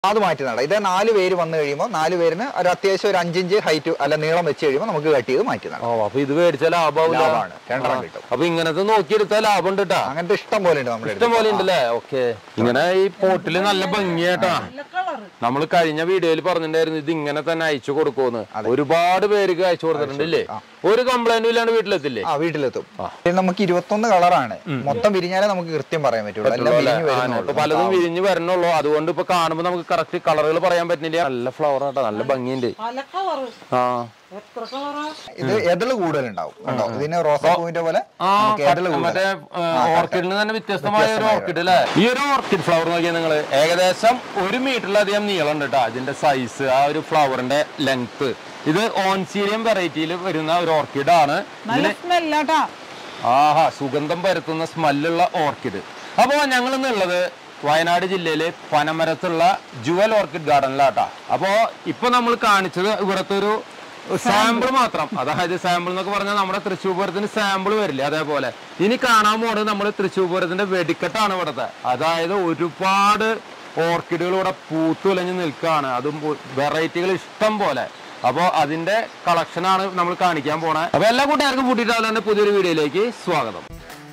അത് മാറ്റി നടാം ഇത് നാല് പേര് വന്നു കഴിയുമ്പോൾ നാല് പേരിന് ഒരു അത്യാവശ്യം ഒരു അഞ്ചിഞ്ച് ഹൈറ്റ് അല്ല നീളം വെച്ച് കഴിയുമ്പോൾ നമുക്ക് കട്ട് ചെയ്ത് മാറ്റി നടാം ഓ അപ്പൊ ഇത് മേടിച്ച ലാഭാവില്ല ലാഭമാണ്. രണ്ടെണ്ണം കിട്ടും. അപ്പൊ ഇങ്ങനത്തെ നോക്കിയെടുത്താൽ ലാഭം ഉണ്ട് കേട്ടാ അങ്ങനത്തെ ഇഷ്ടം പോലെ ഉണ്ട് നമ്മുടെ ഇഷ്ടം പോലെ ഉണ്ടല്ലേ ഓക്കെ ഇങ്ങനെ ഈ പോട്ടില് നല്ല ഭംഗിയായിട്ടാ നമ്മൾ കഴിഞ്ഞ വീഡിയോയിൽ പറഞ്ഞിട്ടുണ്ടായിരുന്നു ഇത് ഇങ്ങനെ തന്നെ അയച്ചു കൊടുക്കുമെന്ന് ഒരുപാട് പേർക്ക് അയച്ചു കൊടുത്തിട്ടുണ്ടല്ലേ ഒരു കംപ്ലൈന്റും ഇല്ലാണ്ട് വീട്ടിലെത്തില്ലേ ആ വീട്ടിലെത്തും ഇത് നമുക്ക് ഇരുപത്തൊന്ന് കളറാണ് മൊത്തം വിരിഞ്ഞാലേ നമുക്ക് കൃത്യം പറയാൻ പറ്റുള്ളൂ എല്ലാം വിരിഞ്ഞ് ഇപ്പൊ വരുന്നുള്ളൂ പലതും വിരിഞ്ഞ് വരണുള്ളൂ അതുകൊണ്ട് ഇപ്പൊ കാണുമ്പോ നമുക്ക് കറക്റ്റ് കളറുകൾ പറയാൻ പറ്റുന്നില്ല നല്ല ഫ്ലവർ ആട്ടോ നല്ല ഭംഗിയുണ്ട് പല കളറ് ആ എത്ര കളറാ ഇത് എതിള് കൂടുതലുണ്ടാവും കണ്ടോ ഇതിന് റോസാപ്പൂവിന്റെ പോലെ ആ നമുക്ക് എതിള് കൂടുതൽ മറ്റേ ഓർക്കിഡിന് തന്നെ വ്യത്യസ്തമായ ഒരു ഓർക്കിഡ് അല്ലേ ഈ ഒരു ഓർക്കിഡ് ഫ്ലവർ നോക്കിയാൽ നിങ്ങൾ ഏകദേശം ഒരു മീറ്ററിലധികം നീളം ഉണ്ട് കേട്ടോ അതിന്റെ സൈസ് ആ ഒരു ഫ്ലവറിന്റെ ലെങ്ത് ഇത് ഓൺസീരിയം വെറൈറ്റിയിൽ വരുന്ന ഒരു ഓർക്കിഡ് ആണ് നല്ല സ്മെല്ലാട്ടാ ആഹാ സുഗന്ധം പരത്തുന്ന സ്മെല്ലുള്ള ഓർക്കിഡ് അപ്പോൾ ഞങ്ങൾ ഇന്നുള്ളത് വയനാട് ജില്ലയിലെ പനമരത്തുള്ള ജുവൽ ഓർക്കിഡ് ഗാർഡനിലാട്ടാ അപ്പോൾ ഇപ്പൊ നമ്മൾ കാണിച്ചത് ഇവിടുത്തെ ഒരു സാമ്പിൾ മാത്രം അതായത് സാമ്പിൾ എന്നൊക്കെ പറഞ്ഞാൽ നമ്മുടെ തൃശ്ശൂർ പൂരത്തിന് സാമ്പിൾ വരില്ലേ അതേപോലെ ഇനി കാണാൻ പോണത് നമ്മൾ തൃശ്ശൂർ പൂരത്തിന്റെ വെടിക്കെട്ടാണ് ഇവിടുത്തെ അതായത് ഒരുപാട് ഓർക്കിഡുകൾ ഇവിടെ പൂത്തുലഞ്ഞ് നിൽക്കുകയാണ് അതും വെറൈറ്റികൾ ഇഷ്ടം പോലെ അപ്പോൾ അതിന്റെ കളക്ഷനാണ് നമ്മൾ കാണിക്കാൻ പോണേ അപ്പൊ എല്ലാ കൂട്ടുകാർക്കും കൂട്ടിയിട്ടാവുന്ന പുതിയൊരു വീഡിയോയിലേക്ക് സ്വാഗതം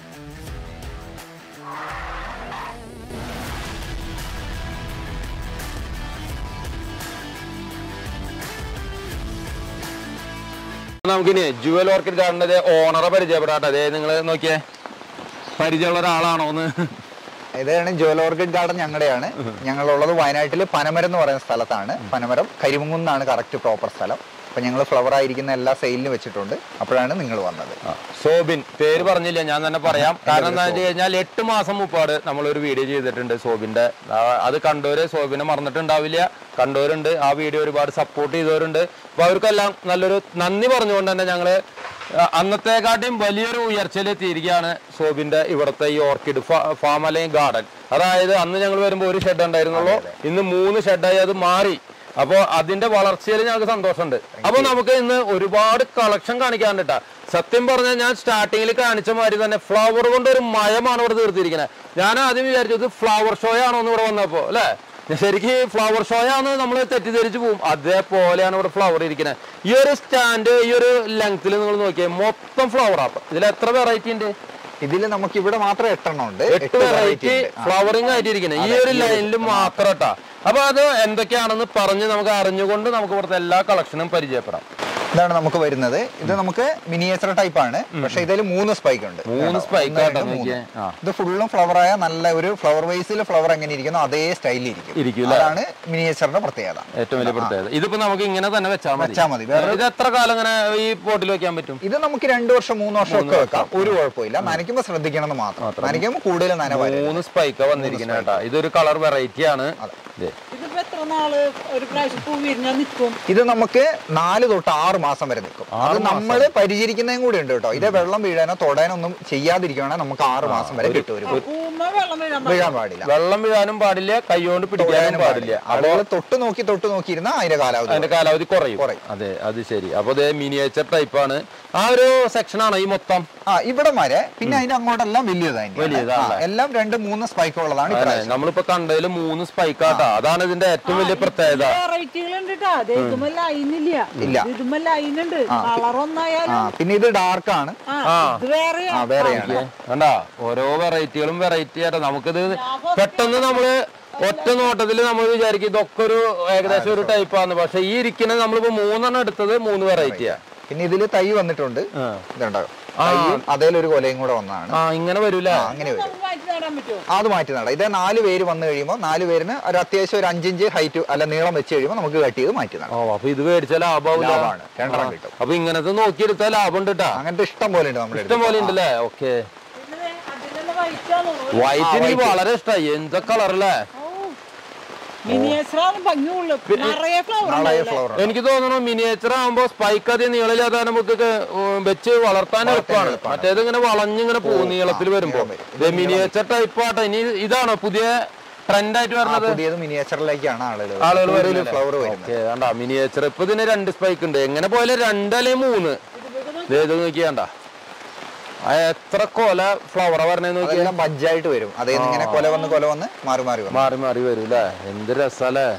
നമുക്കിനി ജുവൽ ഓർക്കിഡ് ഗാർഡന്റെ ഓണറെ പരിചയപ്പെടാട്ടെ അതേ നിങ്ങൾ നോക്കിയേ പരിചയമുള്ള ഒരാളാണോന്ന് ഇതാണ് ജോൽ ഓർക്കിഡ് ഗാർഡൻ ഞങ്ങളുടെയാണ് ഞങ്ങളുള്ളത് വയനാട്ടിൽ പനമരം എന്ന് പറയുന്ന സ്ഥലത്താണ് പനമരം കരിമുങ്ങുന്നാണ് കറക്റ്റ് പ്രോപ്പർ സ്ഥലം അപ്പൊ ഞങ്ങൾ ഫ്ലവർ ആയിരിക്കുന്ന എല്ലാ സെയിലിനും വെച്ചിട്ടുണ്ട് അപ്പോഴാണ് നിങ്ങൾ വന്നത് സോബിൻ പേര് പറഞ്ഞില്ല ഞാൻ തന്നെ പറയാം കാരണം എന്താ വെച്ച് കഴിഞ്ഞാൽ എട്ട് മാസം മുപ്പാട് നമ്മൾ ഒരു വീഡിയോ ചെയ്തിട്ടുണ്ട് സോബിന്റെ ആ, അത് കണ്ടവര് സോബിനെ മറന്നിട്ടുണ്ടാവില്ല കണ്ടവരുണ്ട് ആ വീഡിയോ ഒരുപാട് സപ്പോർട്ട് ചെയ്തവരുണ്ട് അപ്പൊ അവർക്കെല്ലാം നല്ലൊരു നന്ദി പറഞ്ഞുകൊണ്ട് തന്നെ ഞങ്ങള് ആ, അന്നത്തെക്കാട്ടിയും വലിയൊരു ഉയർച്ചയിലെത്തിയിരിക്കുകയാണ് സോബിന്റെ ഇവിടുത്തെ ഈ ഓർക്കിഡ് ഫാം അല്ലെങ്കിൽ ഗാർഡൻ അതായത് അന്ന് ഞങ്ങൾ വരുമ്പോൾ ഒരു ഷെഡ് ഉണ്ടായിരുന്നുള്ളൂ ഇന്ന് മൂന്ന് ഷെഡായി അത് മാറി അപ്പോ അതിന്റെ വളർച്ചയിൽ ഞങ്ങൾക്ക് സന്തോഷമുണ്ട് അപ്പൊ നമുക്ക് ഇന്ന് ഒരുപാട് കളക്ഷൻ കാണിക്കാണ്ട് ട്ടാ. സത്യം പറഞ്ഞാൽ ഞാൻ സ്റ്റാർട്ടിങ്ങിൽ കാണിച്ച മാതിരി തന്നെ ഫ്ലവർ കൊണ്ട് ഒരു മയമാണ് ഇവിടെ തീർത്തിരിക്കുന്നത് ഞാൻ ആദ്യം വിചാരിച്ചത് ഫ്ലവർ ഷോ ആണോ എന്ന് ഇവിടെ വന്നപ്പോ അല്ലേ ശരിക്ക് ഫ്ലവർ ഷോ ആണ് നമ്മൾ തെറ്റിദ്ധരിച്ചു പോകും അതേപോലെയാണ് ഇവിടെ ഫ്ലവർ ഇരിക്കുന്നത് ഈ ഒരു സ്റ്റാൻഡ് ഈ ഒരു ലെങ്ത്തിൽ നിങ്ങൾ നോക്കിയാൽ മൊത്തം ഫ്ലവർ ആപ്പ് ഇതിൽ എത്ര വെറൈറ്റി ഉണ്ട് ഇതിൽ നമുക്ക് ഇവിടെ മാത്രം എട്ടെണ്ണം ഉണ്ട് എട്ട് വെറൈറ്റി ഫ്ലവറിംഗ് ആയിട്ടിരിക്കുന്നത് ഈ ഒരു ലൈനിൽ മാത്രം ട്ടാ അപ്പൊ അത് എന്തൊക്കെയാണെന്ന് പറഞ്ഞ് നമുക്ക് അറിഞ്ഞുകൊണ്ട് നമുക്ക് ഇവിടുത്തെ എല്ലാ കളക്ഷനും പരിചയപ്പെടാം ഇതാണ് നമുക്ക് വരുന്നത് ഇത് നമുക്ക് മിനിയേച്ചർ ടൈപ്പ് ആണ് പക്ഷെ ഇതിൽ മൂന്ന് സ്പൈക്ക് ഉണ്ട് മൂന്ന് കണ്ടോ? spike ഒന്ന്, ആട്ടോ രണ്ട്, മൂന്ന്. നോക്കിയേ. ആ. ഇത് ഫുള്ളും ഫ്ലവർ ആയ നല്ല ഒരു ഫ്ലവർ വൈസിൽ ഫ്ലവർ എങ്ങനെ ഇരിക്കുന്നു അതേ സ്റ്റൈലിൽ ഇരിക്കും ഇരിക്കും അല്ലേ? അതാണ് മിനിയേച്ചറിന്റെ പ്രത്യേകത ഏറ്റവും വലിയ പ്രത്യേകത ഇതിപ്പോ നമുക്ക് ഇങ്ങനെ തന്നെ വെച്ചാൽ മതി വെച്ചാ മതി വേറെ ഇത് എത്ര കാലം ഇങ്ങനെ ഈ പോട്ടിൽ വെക്കാൻ പറ്റും ഇത് നമുക്ക് രണ്ടു വർഷം മൂന്ന് വർഷം ഒക്കെ വെക്കാം ഒരു കുഴപ്പമില്ല നനയ്ക്കുമ്പോൾ ശ്രദ്ധിക്കണം എന്ന് മാത്രം നനയ്ക്കുമ്പോൾ കൂടുതൽ നന വരും മൂന്ന് സ്പൈക്കാ വന്നിരിക്കുന്നത് കേട്ടാ ഇതൊരു കളർ വെറൈറ്റി ആണ് ദേ. ഇതിപ്പോ എത്ര നാള് ഒരു പ്രാവശ്യം പൂ വിരിഞ്ഞാൽ നിൽക്കും ഇത് നമുക്ക് നാല് തൊട്ട് ആറ് മാസം വരെ നിൽക്കും അത് നമ്മൾ പരിചരിക്കുന്നതും കൂടി ഉണ്ട് കേട്ടോ ഇത് വെള്ളം വീഴാനോ തൊടാനോ ഒന്നും ചെയ്യാതിരിക്കുകയാണെങ്കിൽ നമുക്ക് ആറ് മാസം വരെ കിട്ടും ഒരു പൂമ്മ വെള്ളം വീഴാൻ പാടില്ല. വീഴാൻ പാടില്ല വെള്ളം വീഴാനും പാടില്ല കൈകൊണ്ട് പിടിക്കാനും പാടില്ല അപ്പൊ ആളുകൾ തൊട്ട് നോക്കി തൊട്ട് നോക്കിയിരുന്ന അതിന്റെ കാലാവധി അതിന്റെ കാലാവധി കുറയും കുറയും. അതെ അത് ശരി അപ്പൊ ഇത് മിനിയേച്ചർ ടൈപ്പ് ആണ് ആ ഒരു സെക്ഷൻ ആണോ ഈ മൊത്തം ആ ഇവിടെ വരെ പിന്നെ അതിന്റെ അങ്ങോട്ടെല്ലാം വലിയതാണ് വലിയതാണല്ലേ? എല്ലാം രണ്ട് മൂന്ന് സ്പൈക്ക് ഉള്ളതാണ് അതെ ഇപ്രാവശ്യം. നമ്മളിപ്പോ കണ്ടതിൽ മൂന്ന് സ്പൈക്കാട്ടാ അതാണ് ഇതിന്റെ ഏറ്റവും വലിയ പ്രത്യേകത വെറൈറ്റികൾ ഉണ്ട് കേട്ടോ അത് ഇതുമ്മ ലൈൻ ഇല്ല ഇല്ല. ഇതുമ്മ ലൈൻ ഉണ്ട് കളർ ആ ഒന്നായാലും പിന്നെ ഇത് ഡാർക്ക് ആണ് ആ ഇത് വേറെയാ ആ വേറെയാണ് കണ്ടാ ഓരോ വെറൈറ്റികളും വെറൈറ്റി ആയിട്ട് നമുക്കിത് പെട്ടെന്ന് നമ്മള് ഒറ്റ നോട്ടത്തിൽ നമ്മൾ വിചാരിക്കും ഇതൊക്കെ ഒരു ഏകദേശം ഒരു ടൈപ്പാന്ന് പക്ഷെ ഈ ഇരിക്കുന്നത് നമ്മളിപ്പോ മൂന്നെണ്ണം എടുത്തത് മൂന്ന് വെറൈറ്റിയാ പിന്നെ ഇതില് തൈ വന്നിട്ടുണ്ട് ഇതുണ്ടാകും തൈയും അതേലൊരു കൊലയും കൂടെ വന്നതാണ് ആ ഇങ്ങനെ വരൂല ആ, അങ്ങനെ വരും നമുക്ക് മാറ്റി നടാൻ പറ്റുമോ അത് മാറ്റി നടാം ഇത് നാല് പേര് വന്നു കഴിയുമ്പോൾ നാല് പേരിന് ഒരു അത്യാവശ്യം ഒരു അഞ്ചിഞ്ച് ഹൈറ്റ് അല്ല നീളം വെച്ച് കഴിയുമ്പോൾ നമുക്ക് കട്ട് ചെയ്ത് മാറ്റി നടാം ഓ അപ്പൊ ഇത് മേടിച്ച ലാഭാവില്ല ലാഭമാണ് രണ്ടെണ്ണം കിട്ടും അപ്പൊ ഇങ്ങനത്തെ നോക്കിയെടുത്താൽ ലാഭം ഉണ്ട് കേട്ടാ അങ്ങനത്തെ ഇഷ്ടം പോലെ ഉണ്ട് നമ്മുടെ ഇഷ്ടം പോലെ ഉണ്ടല്ലേ ഓക്കെ പിന്നെ ദേ അതിലുള്ള വൈറ്റാണോ വൈറ്റ് എനിക്ക് വളരെ ഇഷ്ടമായി എന്താ കളറല്ലേ മിനിയേച്ചറാണ് ഭംഗിയുള്ളു നിറയെ ഫ്ലവർ നാളെ ഫ്ലവർ എനിക്ക് തോന്നുന്നു മിനിയേച്ചർ ആകുമ്പോ സ്പൈക്ക് അധികം നീളമില്ലാതെ നമുക്ക് ക- ഉം വെച്ച് വളർത്താൻ എളുപ്പമാണ് മറ്റേത് ഇങ്ങനെ വളഞ്ഞിങ്ങനെ പോകും നീളത്തിൽ വരുമ്പോ മിനിയേച്ചർ ടൈപ്പ് ആട്ടെ ഇനി ഇതാണോ പുതിയ ട്രെൻഡ് ആയിട്ട് വരുന്നത് പുതിയത് മിനിയേച്ചറിലേക്കാണ് ആളുകൾ ആളുകൾ കൂടുതൽ ഫ്ലവർ വരുന്നത് ഓക്കെ കണ്ടാ മിനിയേച്ചർ ഇപ്പൊ ഇതിന് രണ്ട് സ്പൈക്ക് ഉണ്ട് എങ്ങനെ പോയാലും രണ്ട് അല്ലെങ്കിൽ മൂന്ന് ദേ ഇത് നോക്കിയാണ്ട ആ എത്ര കൊല ഫ്ലവറാ പറഞ്ഞെന്ന് നോക്കി അതെല്ലാം ബജ്ജായിട്ട് വരും അതേ ഇങ്ങനെ കൊല വന്ന് കൊല വന്ന് മാറി മാറി വന്നു മാറി മാറി വരും അല്ലേ എന്ത് രസല്ലേ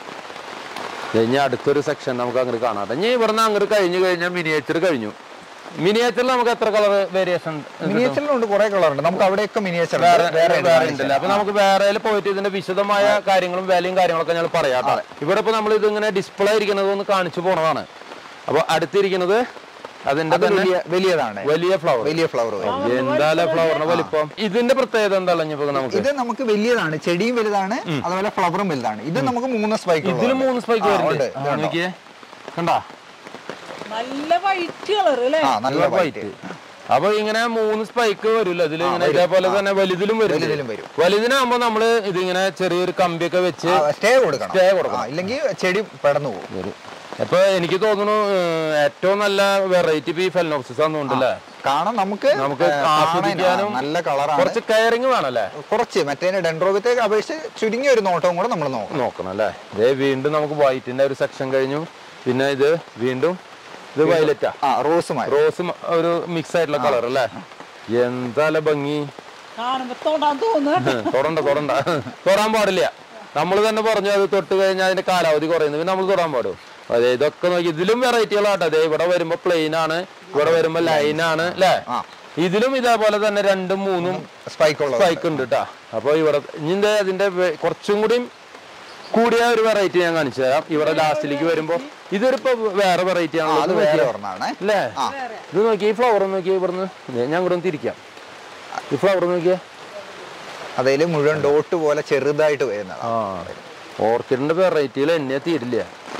ഇനി അടുത്തൊരു സെക്ഷൻ നമുക്ക് അങ്ങോട്ട് കാണാം ഇനി ഇവിടുന്ന് അങ്ങോട്ട് കഴിഞ്ഞു കഴിഞ്ഞാൽ മിനിയേച്ചർ കഴിഞ്ഞു മിനിയേച്ചറിൽ നമുക്ക് എത്ര കളർ വേരിയേഷൻ മിനിയേച്ചറിലുണ്ട് കുറെ കളർ ഉണ്ട് നമുക്ക് അവിടെയൊക്കെ മിനിയേച്ചർ വേറെ വേറെ ഉണ്ടല്ലേ അപ്പൊ നമുക്ക് വേറെ പോയിട്ട് ഇതിന്റെ വിശദമായ കാര്യങ്ങളും വിലയും കാര്യങ്ങളൊക്കെ ഞങ്ങൾ പറയാം ട്ടോ. ഇവിടെ ഇപ്പൊ നമ്മൾ ഇത് ഇങ്ങനെ ഡിസ്പ്ലേ ഇരിക്കുന്നത് ഒന്ന് കാണിച്ചു പോണതാണ് അപ്പൊ അടുത്തിരിക്കുന്നത് അതിന്റെ അത് തന്നെ വലിയ വലിയതാണ് വലിയ ഫ്ലവർ വലിയ ഫ്ലവർ എന്തായാലും ഫ്ലവറിന്റെ വലിപ്പം ഇതിന്റെ പ്രത്യേകത എന്താ ഇപ്പൊ നമുക്ക് ഇത് നമുക്ക് വലിയതാണ് ചെടിയും വലുതാണ് അതുപോലെ ഫ്ലവറും വലുതാണ് ഇത് നമുക്ക് മൂന്ന് സ്പൈക്ക് ഇതില് മൂന്ന് സ്പൈക്ക് ആ, വരുന്നുണ്ട് ഉണ്ട്. ഇതുണ്ടോ? നോക്കിയേ കണ്ടാ നല്ല വൈറ്റ് കളർ അല്ലേ ആ നല്ല വൈറ്റ് വൈറ്റ് അപ്പൊ ഇങ്ങനെ മൂന്ന് സ്പൈക്ക് വരില്ല ഇതിൽ ഇങ്ങനെ ഇതേപോലെ തന്നെ വലുതിലും വരും വലുതിലും വരും. വലുതിനാകുമ്പോ നമ്മള് ഇതിങ്ങനെ ചെറിയൊരു കമ്പിയൊക്കെ വെച്ച് സ്റ്റേ കൊടുക്കണം Stay കൊടുക്കണം. ആ, ഇല്ലെങ്കിൽ ചെടി പെടന്നു പോകും വരും അപ്പൊ എനിക്ക് തോന്നുന്നു ഏഹ്, ഏറ്റവും നല്ല വെറൈറ്റി ഇപ്പൊ ഈ ഫെലനോപ്സിസ് ആണെന്നുണ്ടല്ലേ കാണാൻ നമുക്ക് നമുക്ക് ഏ, കാണാൻ ആസ്വദിക്കാനും നല്ല കളറാണ് കുറച്ച് കെയറിങ് വേണല്ലേ കുറച്ച് മറ്റേ ഡെൻഡ്രോബിയത്തേക്ക് അപേക്ഷിച്ച് ചുരുങ്ങിയ ഒരു നോട്ടവും കൂടെ നമ്മൾ നോക്കണം നോക്കണം അല്ലേ ഇതേ വീണ്ടും നമുക്ക് വൈറ്റിന്റെ ഒരു സെക്ഷൻ കഴിഞ്ഞു പിന്നെ ഇത് വീണ്ടും ഇത് വയലറ്റാ ആ റോസുമായി റോസ് ഒരു മിക്സ് ആയിട്ടുള്ള കളർ അല്ലേ എന്താല ഭംഗി കാണുമ്പോ തൊടാൻ തോന്നുന്നു തൊടണ്ട തൊടണ്ട തൊടാൻ പാടില്ല നമ്മൾ തന്നെ പറഞ്ഞു അത് തൊട്ട് കഴിഞ്ഞാൽ അതിന്റെ കാലാവധി കുറയുന്നു പിന്നെ നമ്മൾ തൊടാൻ പാടും അതെ ഇതൊക്കെ നോക്കി ഇതിലും വെറൈറ്റികളാട്ടോ അതെ ഇവിടെ വരുമ്പോ പ്ലെയിൻ ആണ് ഇവിടെ വരുമ്പോ ലൈൻ ആണ് അല്ലേ ആ. ഇതിലും ഇതേപോലെ തന്നെ രണ്ടും മൂന്നും സ്പൈക്ക് ഉള്ളത് സ്പൈക്ക് ഉണ്ട് കേട്ടാ അപ്പൊ ഇവിടെ ഇനി അതിന്റെ വെ- കുറച്ചും കൂടി കൂടിയ ഒരു വെറൈറ്റി ഞാൻ കാണിച്ചു തരാം ഇവിടെ ലാസ്റ്റിലേക്ക് വരുമ്പോ ഇതൊരു ഇപ്പൊ വേറെ വെറൈറ്റി ആ, ആണല്ലോ അത് ഇത് വേറെ നോക്കിയേ. ഒരെണ്ണാണ് അല്ലേ ആ ഇത് നോക്കി ഈ ഫ്ലവർ നോക്കി ഇവിടുന്ന് ദേ, ഞാൻ ഇവിടെ ഒന്ന് തിരിക്കാം ഈ ഫ്ലവർ നോക്കിയേ അതിൽ മുഴുവൻ ഡോട്ട് പോലെ ചെറുതായിട്ട് വരുന്നതാണ് ആ ഓർക്കിഡിന്റെ വെറൈറ്റിയിൽ എന്നെ തീരില്ല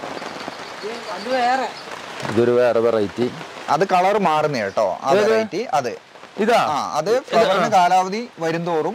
അത് വേറെ ഇതൊരു വേറെ വെറൈറ്റി അത് കളർ മാറുന്ന കേട്ടോ ആ വെറൈറ്റി അത് ഇതാ ആ അത് ഫ്ലവറിന് കാലാവധി വരുംതോറും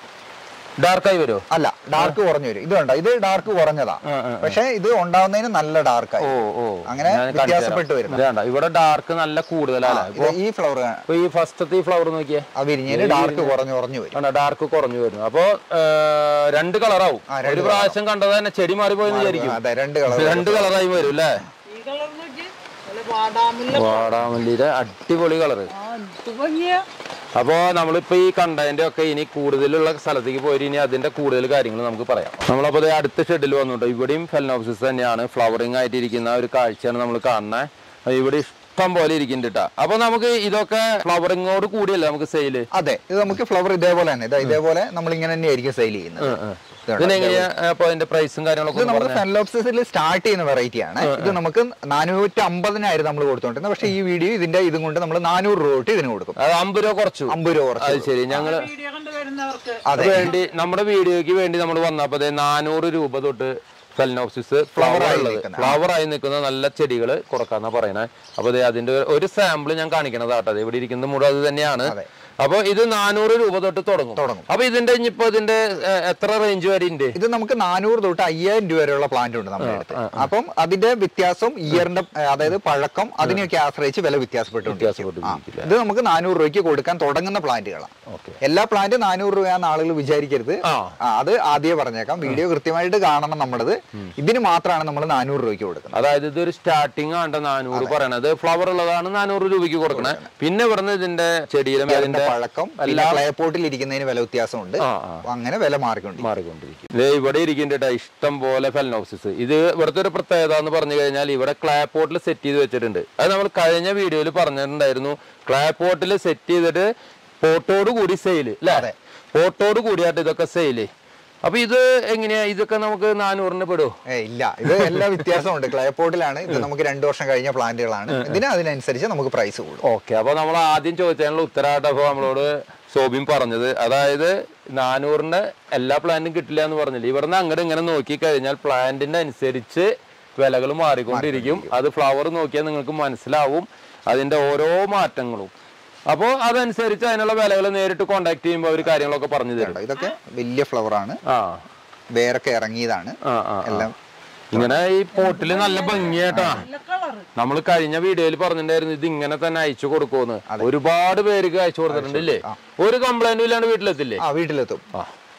ഡാർക്കായി വരുമോ അല്ല ഡാർക്ക് കുറഞ്ഞു വരും ഇത് കണ്ടോ ഇത് ഡാർക്ക് കുറഞ്ഞതാ ആ, ആ, പക്ഷെ ഇത് ഉണ്ടാവുന്നതിന് നല്ല ഡാർക്കായി ഓ ഓ അങ്ങനെ ഞാൻ കാണിച്ചു വ്യത്യാസപ്പെട്ട് തരാം. വരുന്നു. ഇത് കണ്ടോ, ഇവിടെ ഡാർക്ക് നല്ല കൂടുതലല്ലേ ഇത് ഈ ഫ്ലവർ ഇപ്പൊ ഈ ഫസ്റ്റത്തെ ഈ ഫ്ലവർ നോക്കിയേ ആ വിരിഞ്ഞതിന് ഡാർക്ക് കുറഞ്ഞു കുറഞ്ഞു വരും കണ്ടോ ഡാർക്ക് കുറഞ്ഞു വരുന്നു അപ്പൊ ഏർ, രണ്ട് കളറാവും ആ, രണ്ട് ഒരു പ്രാവശ്യം കണ്ടത് തന്നെ ചെടി മാറിപ്പോയെന്ന് വിചാരിക്കും അതെ രണ്ട് കളർ രണ്ട് കളറായി വരും അല്ലേ ഈ കളർ നോക്കി നല്ല വാടാമില്ല വാടാമല്ലിയുടെ അടിപൊളി കളറ് ആ എന്ത് ഭംഗിയാ അപ്പോ നമ്മളിപ്പോ ഈ കണ്ടതിന്റെ ഒക്കെ ഇനി കൂടുതലുള്ള സ്ഥലത്തേക്ക് പോയിട്ട് ഇനി അതിന്റെ കൂടുതൽ കാര്യങ്ങൾ നമുക്ക് പറയാം നമ്മളപ്പോ ദേ അടുത്ത ഷെഡിൽ വന്നിട്ടോ ഇവിടെയും ഫെലനോപ്സിസ് തന്നെയാണ് ഫ്ലവറിംഗ് ആയിട്ടിരിക്കുന്ന ഒരു കാഴ്ചയാണ് നമ്മൾ കാണുന്നത് ഇവിടെ ഇഷ്ടം പോലെ ഇരിക്കുന്നുണ്ട് കേട്ടോ അപ്പൊ നമുക്ക് ഇതൊക്കെ ഫ്ലവറിങ്ങോട് കൂടിയല്ലേ നമുക്ക് സെയില് അതെ ഇത് നമുക്ക് ഫ്ലവർ ഇതേപോലെ തന്നെ ഇതാ ഇതേപോലെ നമ്മൾ ഇങ്ങനെ തന്നെയായിരിക്കും സെയിൽ ചെയ്യുന്നത് ഇത് കണ്ടോ? ഇതിനെങ്ങനെയാ അപ്പൊ അതിന്റെ പ്രൈസും കാര്യങ്ങളൊക്കെ ഇത് ഒന്ന് നമുക്ക് പറഞ്ഞേ. ഫെൻലോപ്സിസിൽ സ്റ്റാർട്ട് ചെയ്യുന്ന വെറൈറ്റി ആണ് ഇത് നമുക്ക് നാനൂറ്റി അമ്പതിനായിരുന്നു നമ്മൾ കൊടുത്തോണ്ടിരുന്നത് പക്ഷേ ഈ വീഡിയോ ഇതിന്റെ ഇതും കൊണ്ട് നമ്മൾ നാനൂറ് രൂപ തൊട്ട് ഇതിന് കൊടുക്കും അത് അമ്പത് രൂപ കുറച്ചു അമ്പത് രൂപ അത് കുറച്ച് ശരി ഞങ്ങള് വീഡിയോ കണ്ടു വരുന്നവർക്ക് അതെ വേണ്ടി നമ്മുടെ വീഡിയോക്ക് വേണ്ടി നമ്മൾ വന്നപ്പോ ദേ നാനൂറ് രൂപ തൊട്ട് ഫെലനോപ്സിസ് ഫ്ലവർ ആയി ഉള്ളത് നിൽക്കുന്ന. ഫ്ലവർ ആയി നിൽക്കുന്ന നല്ല ചെടികൾ കൊടുക്കാന്നാ പറയണേ അപ്പൊ ദേ അതിന്റെ ഒരു സാമ്പിൾ ഞാൻ കാണിക്കണതാട്ടോ ദേ ഇവിടെ ഇരിക്കുന്നത് മുഴുവൻ അത് തന്നെയാണ് അതെ. അപ്പൊ ഇത് നാനൂറ് രൂപ തൊട്ട് തുടങ്ങും തുടങ്ങും. അപ്പൊ ഇതിന്റെ ഇനിയിപ്പോ ഇതിന്റെ ഏ, എത്ര റേഞ്ച് വരെ ഉണ്ട് ഇത് നമുക്ക് നാനൂറ് തൊട്ട് അയ്യായിരം രൂപ വരെയുള്ള പ്ലാന്റ് ഉണ്ട് നമ്മുടെ അടുത്ത് അപ്പം അതിന്റെ വ്യത്യാസം ഇയറിന്റെ അതായത് പഴക്കം അതിനെയൊക്കെ ആശ്രയിച്ച് വില വ്യത്യാസപ്പെട്ടുകൊണ്ടിരിക്കും ആ. വ്യത്യാസപ്പെട്ടിരിക്കില്ല ഇത് നമുക്ക് നാനൂറ് രൂപയ്ക്ക് കൊടുക്കാൻ തുടങ്ങുന്ന പ്ലാന്റുകളാണ് ഓക്കെ എല്ലാ പ്ലാന്റ് നാനൂറ് രൂപയാന്ന് ആളുകൾ വിചാരിക്കരുത് ആ. ആ, അത് ആദ്യമേ പറഞ്ഞേക്കാം വീഡിയോ കൃത്യമായിട്ട് കാണണം നമ്മളത് ഇതിന് മാത്രമാണ് നമ്മൾ നാനൂറ് രൂപയ്ക്ക് കൊടുക്കുന്നത് അതായത് ഇതൊരു സ്റ്റാർട്ടിംഗ് ആണ് നാനൂറ് പറയണത് ഫ്ലവർ ഉള്ളതാണ് നാനൂറ് രൂപയ്ക്ക് കൊടുക്കണേ പിന്നെ ഇവിടുന്ന് ഇതിന്റെ ചെടിയിലും അതിന്റെ അതിന്റെ പഴക്കം പിന്നെ ക്ലേ പോട്ടിൽ ഇരിക്കുന്നതിന് വില വ്യത്യാസമുണ്ട് ആ, ആ. അപ്പൊ അങ്ങനെ വില മാറിക്കൊണ്ടിരിക്കും മാറിക്കൊണ്ടിരിക്കും ദേ ഇവിടെ ഇരിക്കുന്നുണ്ട് ഇഷ്ടം പോലെ ഫെലനോപ്സിസ് ഇത് ഇവിടുത്തെ ഒരു പ്രത്യേകത എന്ന് പറഞ്ഞു കഴിഞ്ഞാൽ ഇവിടെ ക്ലാപ്പോട്ടിൽ സെറ്റ് ചെയ്ത് വെച്ചിട്ടുണ്ട് അത് നമ്മൾ കഴിഞ്ഞ വീഡിയോയിൽ പറഞ്ഞിട്ടുണ്ടായിരുന്നു ക്ലാപ്പോട്ടിൽ സെറ്റ് ചെയ്തിട്ട് പോട്ടോട് കൂടി സെയില് അതെ. അല്ലേ പോട്ടോട് കൂടിയായിട്ട് ഇതൊക്കെ സെയില് അപ്പൊ ഇത് എങ്ങനെയാ ഇതൊക്കെ നമുക്ക് നാനൂറിന് പെടുമോ ഏ ഇല്ല ഇത് എല്ലാ വ്യത്യാസമുണ്ട് ക്ലേ പോട്ടിലാണ് ഇത് നമുക്ക് രണ്ടു വർഷം കഴിഞ്ഞ പ്ലാന്റുകളാണ് ഇതിന് അതിനനുസരിച്ച് നമുക്ക് പ്രൈസ് കൂടും ഓക്കെ അപ്പൊ നമ്മൾ ആദ്യം ചോദിച്ചതിനുള്ള ഉത്തരവായിട്ട് അപ്പൊ നമ്മളോട് സോബിൻ പറഞ്ഞത് അതായത് നാനൂറിന്റെ എല്ലാ പ്ലാന്റും കിട്ടില്ല എന്ന് പറഞ്ഞില്ല ഇവിടുന്ന് അങ്ങോട്ട് ഇങ്ങനെ നോക്കി കഴിഞ്ഞാൽ പ്ലാന്റിന്റെ അനുസരിച്ച് വിലകൾ മാറിക്കൊണ്ടിരിക്കും അത് ഫ്ലവർ നോക്കിയാൽ നിങ്ങൾക്ക് മനസ്സിലാവും അതിന്റെ ഓരോ മാറ്റങ്ങളും അപ്പോൾ അതനുസരിച്ച് അതിനുള്ള വിലകൾ നേരിട്ട് കോണ്ടാക്ട് ചെയ്യുമ്പോൾ അവർ കാര്യങ്ങളൊക്കെ പറഞ്ഞു തരും കേട്ടോ, ഇതൊക്കെ വലിയ ഫ്ലവർ ആണ് ആ വേരൊക്കെ ഇറങ്ങിയതാണ് ആ ആ ആ. എല്ലാം ഇങ്ങനെ ഈ പോട്ടില് നല്ല ഭംഗിയായിട്ടാ നല്ല കളറ് നമ്മൾ കഴിഞ്ഞ വീഡിയോയിൽ പറഞ്ഞിട്ടുണ്ടായിരുന്നു ഇത് ഇങ്ങനെ തന്നെ അയച്ചു കൊടുക്കുമെന്ന് ഒരുപാട് പേർക്ക് അയച്ചു കൊടുത്തിട്ടുണ്ടല്ലേ ഒരു കംപ്ലൈന്റും ഇല്ലാണ്ട് വീട്ടിലെത്തില്ലേ ആ വീട്ടിലെത്തും ആ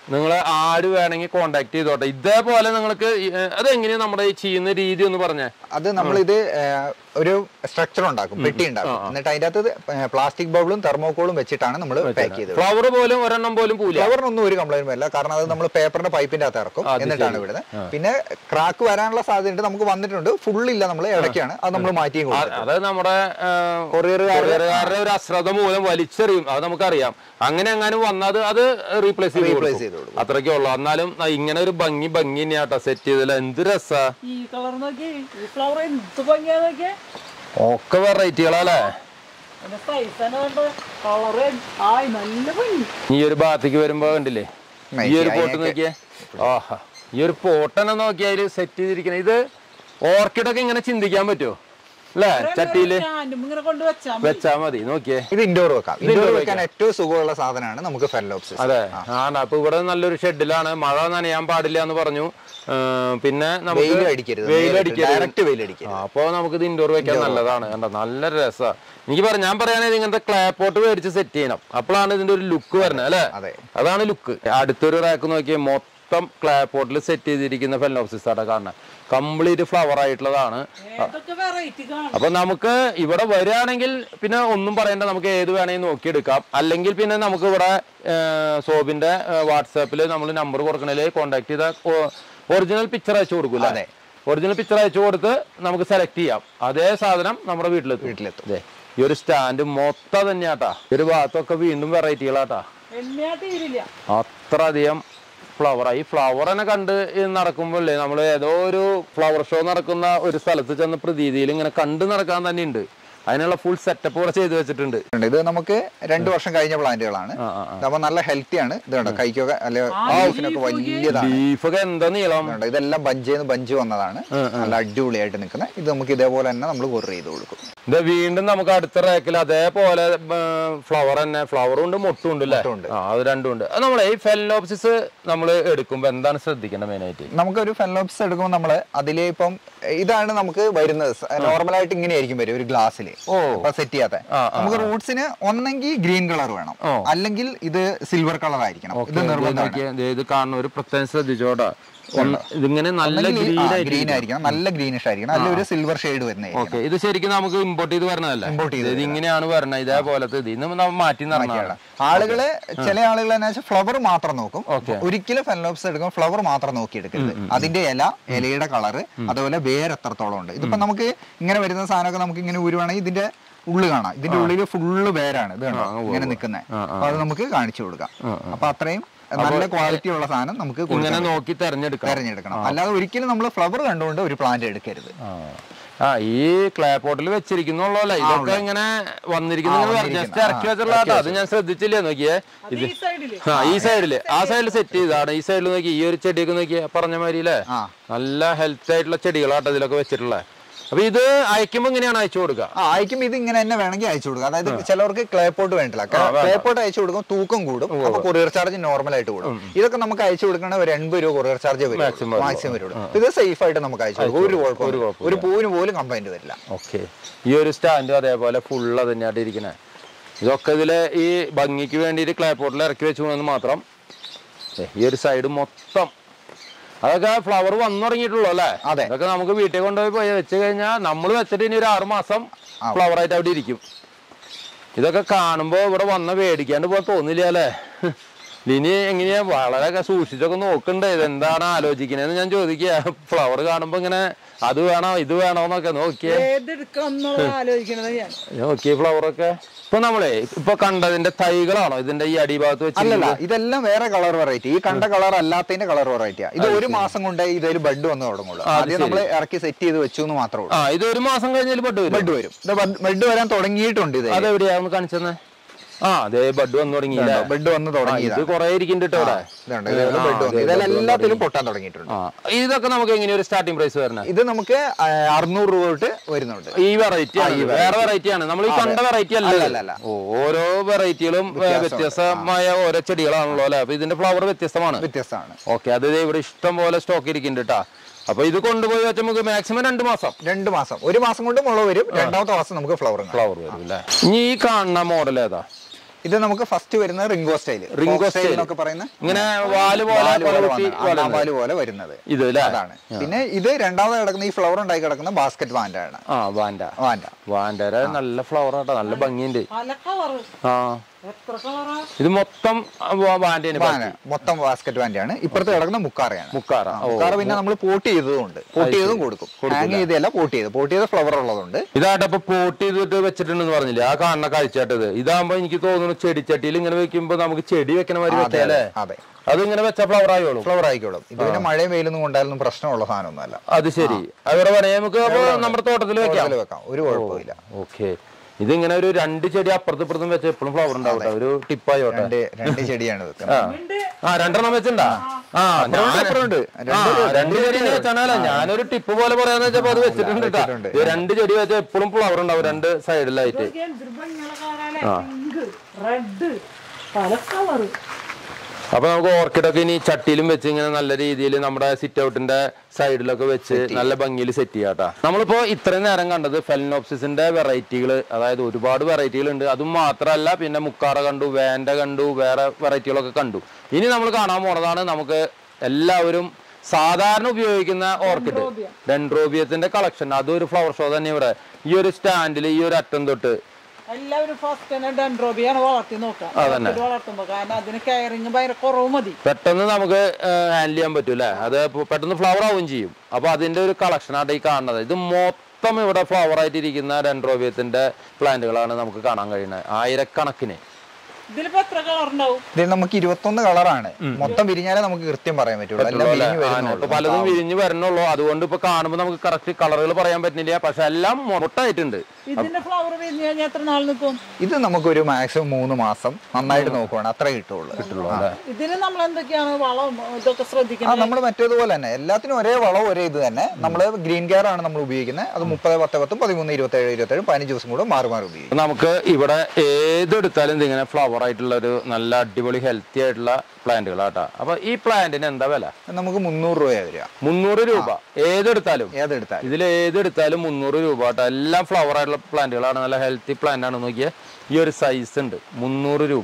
നിങ്ങൾ ആര് വേണമെങ്കിൽ കോണ്ടാക്ട് ചെയ്തോട്ടെ ഇതേപോലെ നിങ്ങൾക്ക് ഈ, ഏ, അതെങ്ങനെയാ നമ്മുടെ ഈ ചെയ്യുന്ന രീതി ഒന്ന് പറഞ്ഞേ അത് നമ്മളിത് ഏഹ്, ഒരു സ്ട്രക്ചർ ഉണ്ടാക്കും പെട്ടി ഉണ്ടാക്കും എന്നിട്ട് അതിന്റെ അകത്ത് പ്ലാസ്റ്റിക് ബൗളും തെർമോക്കോളും വെച്ചിട്ടാണ് നമ്മൾ പാക്ക് ചെയ്തത് ഫ്ലവർ പോലും ഒരെണ്ണം പോലും പൂല ഫ്ലവറിനൊന്നും ഒരു കംപ്ലൈന്റ് വരില്ല കാരണം അത് നമ്മൾ പേപ്പറിന്റെ പൈപ്പിന്റെ അകത്ത് ഇറക്കും അത് എന്നിട്ടാണ് ശരി. വിടുന്നത് പിന്നെ ക്രാക്ക് വരാനുള്ള സാധ്യതയുണ്ട് നമുക്ക് വന്നിട്ടുണ്ട് ഫുൾ ഇല്ല നമ്മൾ ഇടയ്ക്കാണ് അത് നമ്മൾ മാറ്റിയും കൊടുക്കും അത് നമ്മുടെ കൊറിയറുകാരുടെ ഒരു അശ്രദ്ധ മൂലം വലിച്ചെറിയും അത് നമുക്കറിയാം അങ്ങനെ എങ്ങാനും വന്നത് അത് റീപ്ലേസ് ചെയ്ത് Replace കൊടുക്കും. ചെയ്ത് കൊടുക്കും. അത്രയ്ക്കേ ഉള്ളൂ എന്നാലും ആ ഇങ്ങനെ ഒരു ഭംഗി ഭംഗി തന്നെയാട്ടോ സെറ്റ് ചെയ്തില്ല എന്ത് രസാ ഈ കളർ നോക്കി ഈ ഫ്ലവർ എന്ത് ഭംഗിയാ നോക്കിയേ ഒക്കെ വെറൈറ്റികളല്ലേ അതിന്റെ സൈസ് തന്നെ കണ്ട കളറ് ആയി നല്ല ഭംഗി ഈ ഒരു ഭാഗത്തേക്ക് വരുമ്പോ കണ്ടില്ലേ ഈ ഒരു പോട്ട് നോക്കിയേ ആഹാ ഈ ഒരു പോട്ട് തന്നെ നോക്കിയാൽ സെറ്റ് ചെയ്തിരിക്കണ ഇത് ഓർക്കിഡൊക്കെ ഇങ്ങനെ ചിന്തിക്കാൻ പറ്റുമോ അല്ലേ ചട്ടിയില് സ്റ്റാൻഡും ഇങ്ങനെ കൊണ്ട് വെച്ചാ മതി. വെച്ചാ മതി നോക്കിയേ ഇത് ഇൻഡോർ വെക്കാം ഇത് ഇൻഡോർ indoor വെക്കാൻ ഏറ്റവും സുഖമുള്ള സാധനമാണ് നമുക്ക് ഫെല്ലോപ്സിസ് അതെ ആണ് അപ്പൊ ഇവിടെ നല്ലൊരു ഷെഡിലാണ് മഴ നനയാൻ പാടില്ല എന്ന് പറഞ്ഞു ആ, പിന്നെ നമുക്ക് വെയിൽ അടിക്കരുത് വെയിൽ അടിക്കരുത് ഡയറക്റ്റ് വെയിൽ അടിക്കരുത് ആ, അപ്പൊ നമുക്ക് ഇത് ഇൻഡോർ വെക്കാൻ നല്ലതാണ് കണ്ടോ നല്ല രസാ എനിക്ക് പറയാം ഞാൻ പറയുകയാണെങ്കിൽ ഇങ്ങനത്തെ ക്ലേ പോട്ട് മേടിച്ച് സെറ്റ് ചെയ്യണം അപ്പോഴാണ് ഇതിന്റെ ഒരു ലുക്ക് വരുന്നത് അല്ലേ അതെ അതാണ് ലുക്ക് അടുത്തൊരു റാക്ക് നോക്കിയാൽ മൊത്തം ക്ലേ പോട്ടിൽ സെറ്റ് ചെയ്തിരിക്കുന്ന ഫെലോപ്സിസ് ആണ് കാണുന്നത് കംപ്ലീറ്റ് ഫ്ലവർ ആയിട്ടുള്ളതാണ് ഏതൊക്കെ വെറൈറ്റി കാണും അപ്പൊ നമുക്ക് ഇവിടെ വരികയാണെങ്കിൽ പിന്നെ ഒന്നും പറയണ്ട നമുക്ക് ഏത് വേണമെങ്കിൽ നോക്കിയെടുക്കാം അല്ലെങ്കിൽ പിന്നെ നമുക്ക് ഇവിടെ സോബിന്റെ വാട്സാപ്പിൽ നമ്മൾ നമ്പർ കൊടുക്കണതിൽ കോൺടാക്ട് ചെയ്താൽ ഒറിജിനൽ പിക്ചർ അയച്ചു കൊടുക്കൂല അതെ. ഒറിജിനൽ പിക്ചർ അയച്ചു കൊടുത്ത് നമുക്ക് സെലക്ട് ചെയ്യാം അതേ സാധനം നമ്മുടെ വീട്ടിലെത്തും വീട്ടിലെത്തും. അതെ ഈ ഒരു സ്റ്റാൻഡ് മൊത്തം തന്നെയാട്ടാ ഈ ഒരു ഭാഗത്തൊക്കെ വീണ്ടും വെറൈറ്റികളാട്ടാ എണ്ണയാ തീരില്ല അത്ര അധികം ഫ്ലവർ ഈ ഫ്ലവർ തന്നെ കണ്ട് നടക്കുമ്പോഴേ നമ്മൾ ഏതോ ഒരു ഫ്ലവർ ഷോ നടക്കുന്ന ഒരു സ്ഥലത്ത് ചെന്ന പ്രതീതിയിൽ ഇങ്ങനെ കണ്ടു നടക്കാൻ തന്നെ ഉണ്ട് അതിനുള്ള ഫുൾ സെറ്റപ്പ് കൂടെ ചെയ്തു വെച്ചിട്ടുണ്ട് ഉണ്ട്. ഇത് നമുക്ക് രണ്ടു വർഷം കഴിഞ്ഞ പ്ലാന്റുകളാണ് ആ, ആ, ആ. അപ്പൊ നല്ല ഹെൽത്തി ആണ് ഇത് കണ്ടോ കൈക്കൊക്കെ അല്ലെ ഹൗസിനൊക്കെ വലിയതാണ് ബീഫൊക്കെ എന്താ നീളം ഇതുണ്ട്. ഇതെല്ലാം ബഞ്ചേന്ന് ബഞ്ച് വന്നതാണ് നല്ല അടിപൊളിയായിട്ട് നിൽക്കുന്നത് ഇത് നമുക്ക് ഇതേപോലെ തന്നെ നമ്മൾ കൊറിയർ ചെയ്ത് കൊടുക്കും ഇത് വീണ്ടും നമുക്ക് അടുത്ത റാക്കിൽ അതേപോലെ ഫ്ലവർ തന്നെ ഫ്ലവറും ഉണ്ട് മൊട്ടും ഉണ്ട് അല്ലേ മൊട്ടും ഉണ്ട്. ആ അത് രണ്ടും ഉണ്ട് അത് നമ്മളെ ഈ ഫെലോപ്സിസ് നമ്മൾ എടുക്കുമ്പോൾ എന്താണ് ശ്രദ്ധിക്കേണ്ടത് മെയിനായിട്ട് നമുക്കൊരു ഫെലോപ്സ് എടുക്കുമ്പോൾ നമ്മൾ അതിലെ ഇപ്പം ഇതാണ് നമുക്ക് വരുന്നത് നോർമലായിട്ട് ഇങ്ങനെയായിരിക്കും വരും ഒരു ഗ്ലാസ്സിൽ ഓ. സെറ്റ് ചെയ്യാത്ത ആ, നമുക്ക് റൂട്ട്സിന് ഒന്നെങ്കിൽ ഗ്രീൻ കളർ വേണം ഓ. അല്ലെങ്കിൽ ഇത് സിൽവർ കളർ ആയിരിക്കണം ഇത് നിർബന്ധമാണ് ഇത് കാണുന്ന ഒരു പ്രത്യേകം ശ്രദ്ധിച്ചോടാ ഒന്ന് ഇതിങ്ങനെ നല്ല ഗ്രീൻ ആയിട്ട് ഗ്രീൻ ആയിരിക്കണം നല്ല ഗ്രീനിഷ് ആയിരിക്കണം അല്ലെങ്കിൽ ഒരു സിൽവർ ഷെയ്ഡ് വരുന്നതായിരിക്കണം ഓക്കെ ഇത് ശരിക്കും നമുക്ക് ഇമ്പോർട്ട് ചെയ്ത് വരണതല്ലേ Import ചെയ്ത് ഇത് ഇങ്ങനെയാണ് വരണത് ഇതേപോലത്തെ ഇത് ഇന്ന് നമ്മൾ മാറ്റി നടന്നതാണ് ആളുകള് ചില ആളുകൾ എന്നാ വെച്ചാൽ ഫ്ലവർ മാത്രം നോക്കും Okay. ഒരിക്കലും ഫെലോപ്സ് എടുക്കുമ്പോൾ ഫ്ലവർ മാത്രം നോക്കി എടുക്കരുത് അതിന്റെ ഇല ഇലയുടെ കളറ് അതുപോലെ വേര് എത്രത്തോളം ഉണ്ട് ഇതിപ്പോ നമുക്ക് ഇങ്ങനെ വരുന്ന സാധനമൊക്കെ നമുക്ക് ഇങ്ങനെ ഊരുവാണെങ്കിൽ ഇതിന്റെ ഉള്ളു കാണാം ഇതിന്റെ ഉള്ളിൽ ഫുള്ള് വേരാണ് ഇത് കണ്ടോ ഇങ്ങനെ നിൽക്കുന്നത് അപ്പൊ അത് നമുക്ക് കാണിച്ചു കൊടുക്കാം അപ്പൊ അത്രയും നല്ല ക്വാളിറ്റി ഉള്ള സാധനം നമുക്ക് കൊടുക്കാൻ ഇങ്ങനെ നോക്കി തെരഞ്ഞെടുക്കാം തെരഞ്ഞെടുക്കണം അല്ലാതെ ഒരിക്കലും നമ്മൾ ഫ്ലവർ കണ്ടുകൊണ്ട് ഒരു പ്ലാന്റ് എടുക്കരുത് ആ. ആ ഈ ക്ലേ പോട്ടിൽ വെച്ചിരിക്കുന്നുള്ളല്ലേ ഇതൊക്കെ ഇങ്ങനെ വന്നിരിക്കുന്ന ജസ്റ്റ് ഇറക്കി വെച്ചുള്ള കേട്ടോ അത് ഞാൻ ശ്രദ്ധിച്ചില്ലേ നോക്കിയേ ഇത് ഈ സൈഡില് ആ ഈ സൈഡില് ആ സൈഡിൽ സെറ്റ് ചെയ്താണ് ഈ സൈഡിൽ നോക്കി ഈ ഒരു ചെടിയൊക്കെ നോക്കിയേ പറഞ്ഞ മാതിരി അല്ലേ ആ നല്ല ഹെൽത്ത് ആയിട്ടുള്ള ചെടികളാട്ടോ ഇതിലൊക്കെ വെച്ചിട്ടുള്ളത് അപ്പൊ ഇത് അയക്കുമ്പോ ഇങ്ങനെയാണ് അയച്ചു കൊടുക്കുക ആ അയക്കും ഇത് ഇങ്ങനെ തന്നെ വേണമെങ്കിൽ അയച്ചു കൊടുക്കാം അതായത് ചിലവർക്ക് ക്ലേ പോട്ട് വേണ്ടില്ല ക്ലേ പോട്ട് അയച്ചു കൊടുക്കും തൂക്കം കൂടും അപ്പൊ കൊറിയർ ചാർജ് നോർമൽ ആയിട്ട് കൂടും ഇതൊക്കെ നമുക്ക് അയച്ചു കൊടുക്കണ ഒരു എൺപത് രൂപ കൊറിയർ ചാർജ് Maximum വരുള്ളൂ. മാക്സിമം വരുള്ളൂ ഇത് സേഫ് ആയിട്ട് നമുക്ക് അയച്ചു കൊടുക്കും ഒരു കുഴപ്പം ഒരു പൂവിന് പോലും കംപ്ലൈന്റ് വരില്ല ഓക്കെ ഈ ഒരു സ്റ്റാൻഡും അതേപോലെ ഫുള്ള് തന്നെയായിട്ട് ഇരിക്കണേ ഇതൊക്കെ ഇതില് ഈ ഭംഗിക്ക് വേണ്ടിയിട്ട് ക്ലേ പോട്ടിൽ ഇറക്കി വെച്ചു എന്ന് മാത്രം ദേ, ഈ ഒരു സൈഡ് മൊത്തം അതൊക്കെ ഫ്ലവർ വന്നു തുടങ്ങിയിട്ടുള്ളൂ അല്ലേ അതെ. അതൊക്കെ നമുക്ക് വീട്ടിൽ കൊണ്ടുപോയി പോയി വെച്ച് കഴിഞ്ഞാൽ നമ്മൾ വെച്ചിട്ട് ഇനി ഒരു ആറ് മാസം ഫ്ലവർ ആയിട്ട് അവിടെ ഇരിക്കും ഇതൊക്കെ കാണുമ്പോ ഇവിടെ വന്ന മേടിക്കാണ്ട് പോകാൻ തോന്നില്ല അല്ലേ ഇനി എങ്ങനെയാ വളരെ സൂക്ഷിച്ചൊക്കെ നോക്കണ്ടേ ഇതെന്താണ് ആലോചിക്കണേന്ന് ഞാൻ ചോദിക്കുക ഫ്ലവർ കാണുമ്പോ ഇങ്ങനെ അത് വേണോ ഇത് വേണോ എന്നൊക്കെ നോക്കിയേ ഏതെടുക്കണം എന്നുള്ളത് ആലോചിക്കണത് ഞാൻ നോക്കിയ ഫ്ലവറൊക്കെ ഇപ്പൊ നമ്മളെ ഇപ്പൊ കണ്ടതിന്റെ തൈകളാണോ ഇതിന്റെ ഈ അടിഭാഗത്ത് അല്ലല്ല വെച്ചിട്ടുള്ളത് ഇതെല്ലാം വേറെ കളർ വെറൈറ്റി ഈ കണ്ട കളർ അല്ലാത്തതിന്റെ കളർ വെറൈറ്റിയാ ഇത് ഒരു മാസം കൊണ്ടേ ഇതിൽ ബഡ് വന്ന് തുടങ്ങുള്ളൂ ആദ്യം നമ്മൾ ഇറക്കി സെറ്റ് ചെയ്ത് വെച്ചു എന്ന് മാത്രമേ ഉള്ളൂ ആ ഇത് ഒരു മാസം കഴിഞ്ഞാൽ ബഡ് വരും ബഡ് വരും ബഡ് വരാൻ തുടങ്ങിയിട്ടുണ്ട് ഇത് അതെവിടെയാ ഒന്ന് കാണിച്ചെന്ന് ആ അതെ ബഡ് വന്നു തുടങ്ങിയില്ലേ ബഡ് വന്ന് ആ, തുടങ്ങിയതാണ് ഇത് കൊറേ ഇരിക്കുന്നുണ്ട് ഇവിടെ ഇതുണ്ട് ഇത് ബഡ് വന്നു ഇതെല്ലാം എല്ലാത്തിലും പൊട്ടാൻ തുടങ്ങിയിട്ടുണ്ട് ആ ഇതൊക്കെ നമുക്ക് എങ്ങനെ ഒരു സ്റ്റാർട്ടിംഗ് പ്രൈസ് വരണേ ഇത് നമുക്ക് ആ, അറുന്നൂറ് രൂപ തൊട്ട് വരുന്നുണ്ട് ഈ വെറൈറ്റി വേറെ വെറൈറ്റി ആണ് നമ്മൾ ഈ കണ്ട വെറൈറ്റി അല്ല, അല്ല അല്ല, അല്ല. ഓ, ഓരോ വെറൈറ്റികളും വ്യത്യസ്തമായ ഓരോ ചെടികളാണല്ലോ അല്ലെ അപ്പൊ ഇതിന്റെ ഫ്ലവർ വ്യത്യസ്തമാണ് വ്യത്യസ്തമാണ് ഓക്കെ അത് ദേ ഇവിടെ ഇഷ്ടം പോലെ സ്റ്റോക്ക് ഇരിക്കുന്നുണ്ട് കേട്ടാ അപ്പൊ ഇത് കൊണ്ടുപോയി വെച്ചാൽ നമുക്ക് മാക്സിമം രണ്ട് മാസം രണ്ട് മാസം ഒരു മാസം കൊണ്ട് മുള വരും രണ്ടാമത്തെ മാസം നമുക്ക് ഫ്ലവർ ഫ്ലവർ വരും അല്ലേ ഇനി ഈ കാണുന്ന മോഡൽ ഏതാ ഇത് നമുക്ക് ഫസ്റ്റ് വരുന്നത് റിംഗോ സ്റ്റൈൽ Ringo style. എന്നൊക്കെ പറയുന്ന ഇങ്ങനെ വാല് പോലെ വാല് പോലെ കൊലകുത്തി വന്നത്, വളരുന്നത്. അണ്ണാമ്പാല് പോലെ വരുന്നത് ഇത് അല്ലേ അതാണ് പിന്നെ ഇത് രണ്ടാമത് കിടക്കുന്ന ഈ ഫ്ലവർ ഉണ്ടായി കിടക്കുന്ന ബാസ്ക്കറ്റ് വാൻഡാണ് ആ വാൻഡ വാൻഡ വാൻഡര നല്ല ഫ്ലവർ ആട്ടോ നല്ല ഭംഗിയുണ്ട് പല കളറ് ആ എത്ര കളറാ ഇത് മൊത്തം വാൻഡേന് വാന മൊത്തം ബാസ്ക്കറ്റ് വാൻഡാണ് ഇപ്പുറത്ത് കിടക്കുന്ന മുക്കാറയാണ് മുക്കാറ ഓ മുക്കാറ പിന്നെ നമ്മൾ പോട്ട് ചെയ്തതുകൊണ്ട് പോട്ട് ചെയ്തതും കൊടുക്കും ഹാങ് ചെയ്തല്ല പോട്ട് ചെയ്ത് പോട്ട് ചെയ്ത ഫ്ലവർ ഉള്ളതുകൊണ്ട് ഇതാട്ടെ ഇപ്പൊ പോട്ട് ചെയ്തിട്ട് വെച്ചിട്ടുണ്ടെന്ന് പറഞ്ഞില്ലേ ആ കാണുന്ന കാഴ്ചയായിട്ടത് ഇതാകുമ്പോ എനിക്ക് തോന്നുന്നു ചെടിച്ചട്ടിയിൽ ഇങ്ങനെ വെക്കുമ്പോ നമുക്ക് ചെടി വെക്കണ മാതിരി അതെ വെച്ചാലേ അതെ അത് ഇങ്ങനെ വെച്ച ഫ്ലവർ ആയോളും ഫ്ലവർ ആയിക്കോളും ഇത് പിന്നെ മഴയും വെയിലൊന്നും കൊണ്ടാലൊന്നും പ്രശ്നമുള്ള സാധനമൊന്നുമല്ല അത് ശരി അവിടെ പറയാം നമുക്ക് അപ്പൊ നമ്മുടെ തോട്ടത്തിൽ വെക്കാം തോട്ടത്തിൽ വെക്കാം ഒരു കുഴപ്പമില്ല ഓക്കെ ഇതിങ്ങനെ ഒരു രണ്ട് ചെടി അപ്പുറത്തും ഇപ്പുറത്തും വെച്ച എപ്പോഴും ഫ്ലവർ ഉണ്ടാവട്ടെ ഒരു ടിപ്പായോട്ടെ രണ്ട് രണ്ട് ചെടിയാണ് വെക്കുന്നത് ആ ആ രണ്ടെണ്ണം വെച്ചിണ്ടാ ആ ഞാൻ അപ്പുറമുണ്ട്. ആ, രണ്ട് ചെടി വെച്ചാണല്ലോ ഞാനൊരു ടിപ്പ് പോലെ പറയാന്ന് വെച്ചപ്പോ അത് വെച്ചിട്ടുണ്ട് കേട്ടോ. വെച്ചിട്ടുണ്ട്. ഇത് രണ്ട് ചെടി വെച്ചാൽ എപ്പോഴും ഫ്ലവർ ഉണ്ടാവും രണ്ട് സൈഡിലായിട്ട് എന്തൊരു ഭംഗിയുള്ള കളറല്ലേ പിങ്ക് റെഡ് പല കളറ് അപ്പൊ നമുക്ക് ഓർക്കിഡൊക്കെ ഇനി ചട്ടിയിലും വെച്ച് ഇങ്ങനെ നല്ല രീതിയിൽ നമ്മുടെ സിറ്റ് ഔട്ടിന്റെ സൈഡിലൊക്കെ വെച്ച് നല്ല ഭംഗിയിൽ സെറ്റ് ചെയ്യാട്ടാ നമ്മളിപ്പോ ഇത്രയും നേരം കണ്ടത് ഫെലിനോപ്സിസിന്റെ വെറൈറ്റികൾ അതായത് ഒരുപാട് വെറൈറ്റികൾ ഉണ്ട് അതും മാത്രമല്ല പിന്നെ മുക്കാറ കണ്ടു വേണ്ട കണ്ടു വേറെ വെറൈറ്റികളൊക്കെ കണ്ടു ഇനി നമ്മൾ കാണാൻ പോണതാണ് നമുക്ക് എല്ലാവരും സാധാരണ ഉപയോഗിക്കുന്ന ഓർക്കിഡ് ഡെൻഡ്രോബിയത്തിന്റെ കളക്ഷൻ അതൊരു ഫ്ലവർ ഷോ തന്നെ ഇവിടെ ഈ ഒരു സ്റ്റാൻഡിൽ ഈ ഒരു അറ്റം തൊട്ട് എല്ലാവരും ഫസ്റ്റ് തന്നെ ഡെൻഡ്രോബിയാണ് വളർത്തി നോക്കാം അതന്നെ. ഇത് വളർത്തുമ്പോ കാരണം അതിന് കെയറിങ് ഭയങ്കര കുറവ് മതി പെട്ടെന്ന് നമുക്ക് ഹാൻഡിൽ ചെയ്യാൻ പറ്റും അല്ലേ അത് ഇപ്പൊ പെട്ടെന്ന് ഫ്ലവർ ആവുകയും ചെയ്യും അപ്പൊ അതിന്റെ ഒരു കളക്ഷൻ ആയിട്ട് ഈ കാണുന്നത് ഇത് മൊത്തം ഇവിടെ ഫ്ലവർ ആയിട്ടിരിക്കുന്ന ഡെൻഡ്രോബിയത്തിന്റെ പ്ലാന്റുകളാണ് നമുക്ക് കാണാൻ കഴിയുന്നത് ആയിരക്കണക്കിന് ഇതിലിപ്പോ എത്ര കളർ ഉണ്ടാവും ഇതിൽ നമുക്ക് ഇരുപത്തൊന്ന് കളറാണ് മൊത്തം വിരിഞ്ഞാലേ നമുക്ക് കൃത്യം പറയാൻ പറ്റുള്ളൂ എല്ലാം അല്ലേ? വിരിഞ്ഞ് ആ, വരുന്നുള്ളൂ ഇപ്പൊ പലതും വിരിഞ്ഞ് വരണുള്ളൂ അതുകൊണ്ട് ഇപ്പൊ കാണുമ്പോൾ നമുക്ക് കറക്റ്റ് കളറുകൾ പറയാൻ പറ്റുന്നില്ല പക്ഷെ എല്ലാം മൊട്ടായിട്ടുണ്ട് ഇതിന്റെ ഫ്ലവർ വിരിഞ്ഞു കഴിഞ്ഞാൽ എത്ര നാൾ നിൽക്കും ഇത് നമുക്കൊരു മാക്സിമം മൂന്ന് മാസം നന്നായിട്ട് നോക്കുവാണ് അത്ര കിട്ടുള്ളൂ ആ. ഇതിന് നമ്മൾ എന്തൊക്കെയാണ് വളം ഇതൊക്കെ ആ ശ്രദ്ധിക്കുന്നത് നമ്മൾ മറ്റേതുപോലെ തന്നെ എല്ലാത്തിനും ഒരേ വളം ഒരേ ഇത് തന്നെ നമ്മൾ ഗ്രീൻ കെയർ ആണ് നമ്മൾ ഉപയോഗിക്കുന്നത് അത് മുപ്പത് പത്ത് പത്തും പതിമൂന്ന് ഇരുപത്തേഴ് ഇരുപത്തേഴ് പതിനഞ്ച് ദിവസം കൂടെ മാറി മാറി ഉപയോഗിക്കും അപ്പൊ നമുക്ക് ഇവിടെ ഏതെടുത്താലും ഇതിങ്ങനെ ഫ്ലവർ ആയിട്ടുള്ള ഒരു നല്ല അടിപൊളി ഹെൽത്തി ആയിട്ടുള്ള പ്ലാന്റുകളാട്ടാ അപ്പൊ ഈ പ്ലാന്റിന് എന്താ വില നമുക്ക് മുന്നൂറ് രൂപയാണ് വരിക മുന്നൂറ് രൂപ ഏതെടുത്താലും ഏതെടുത്താൽ ഇതിൽ ഏതെടുത്താലും മുന്നൂറ് രൂപ കേട്ടോ എല്ലാം ഫ്ലവർ ആയിട്ടുള്ള പ്ലാന്റുകളാണ് നല്ല ഹെൽത്തി പ്ലാന്റ് ആണ് നോക്കിയാൽ ഈ ഒരു സൈസ് ഉണ്ട് മുന്നൂറ് രൂപ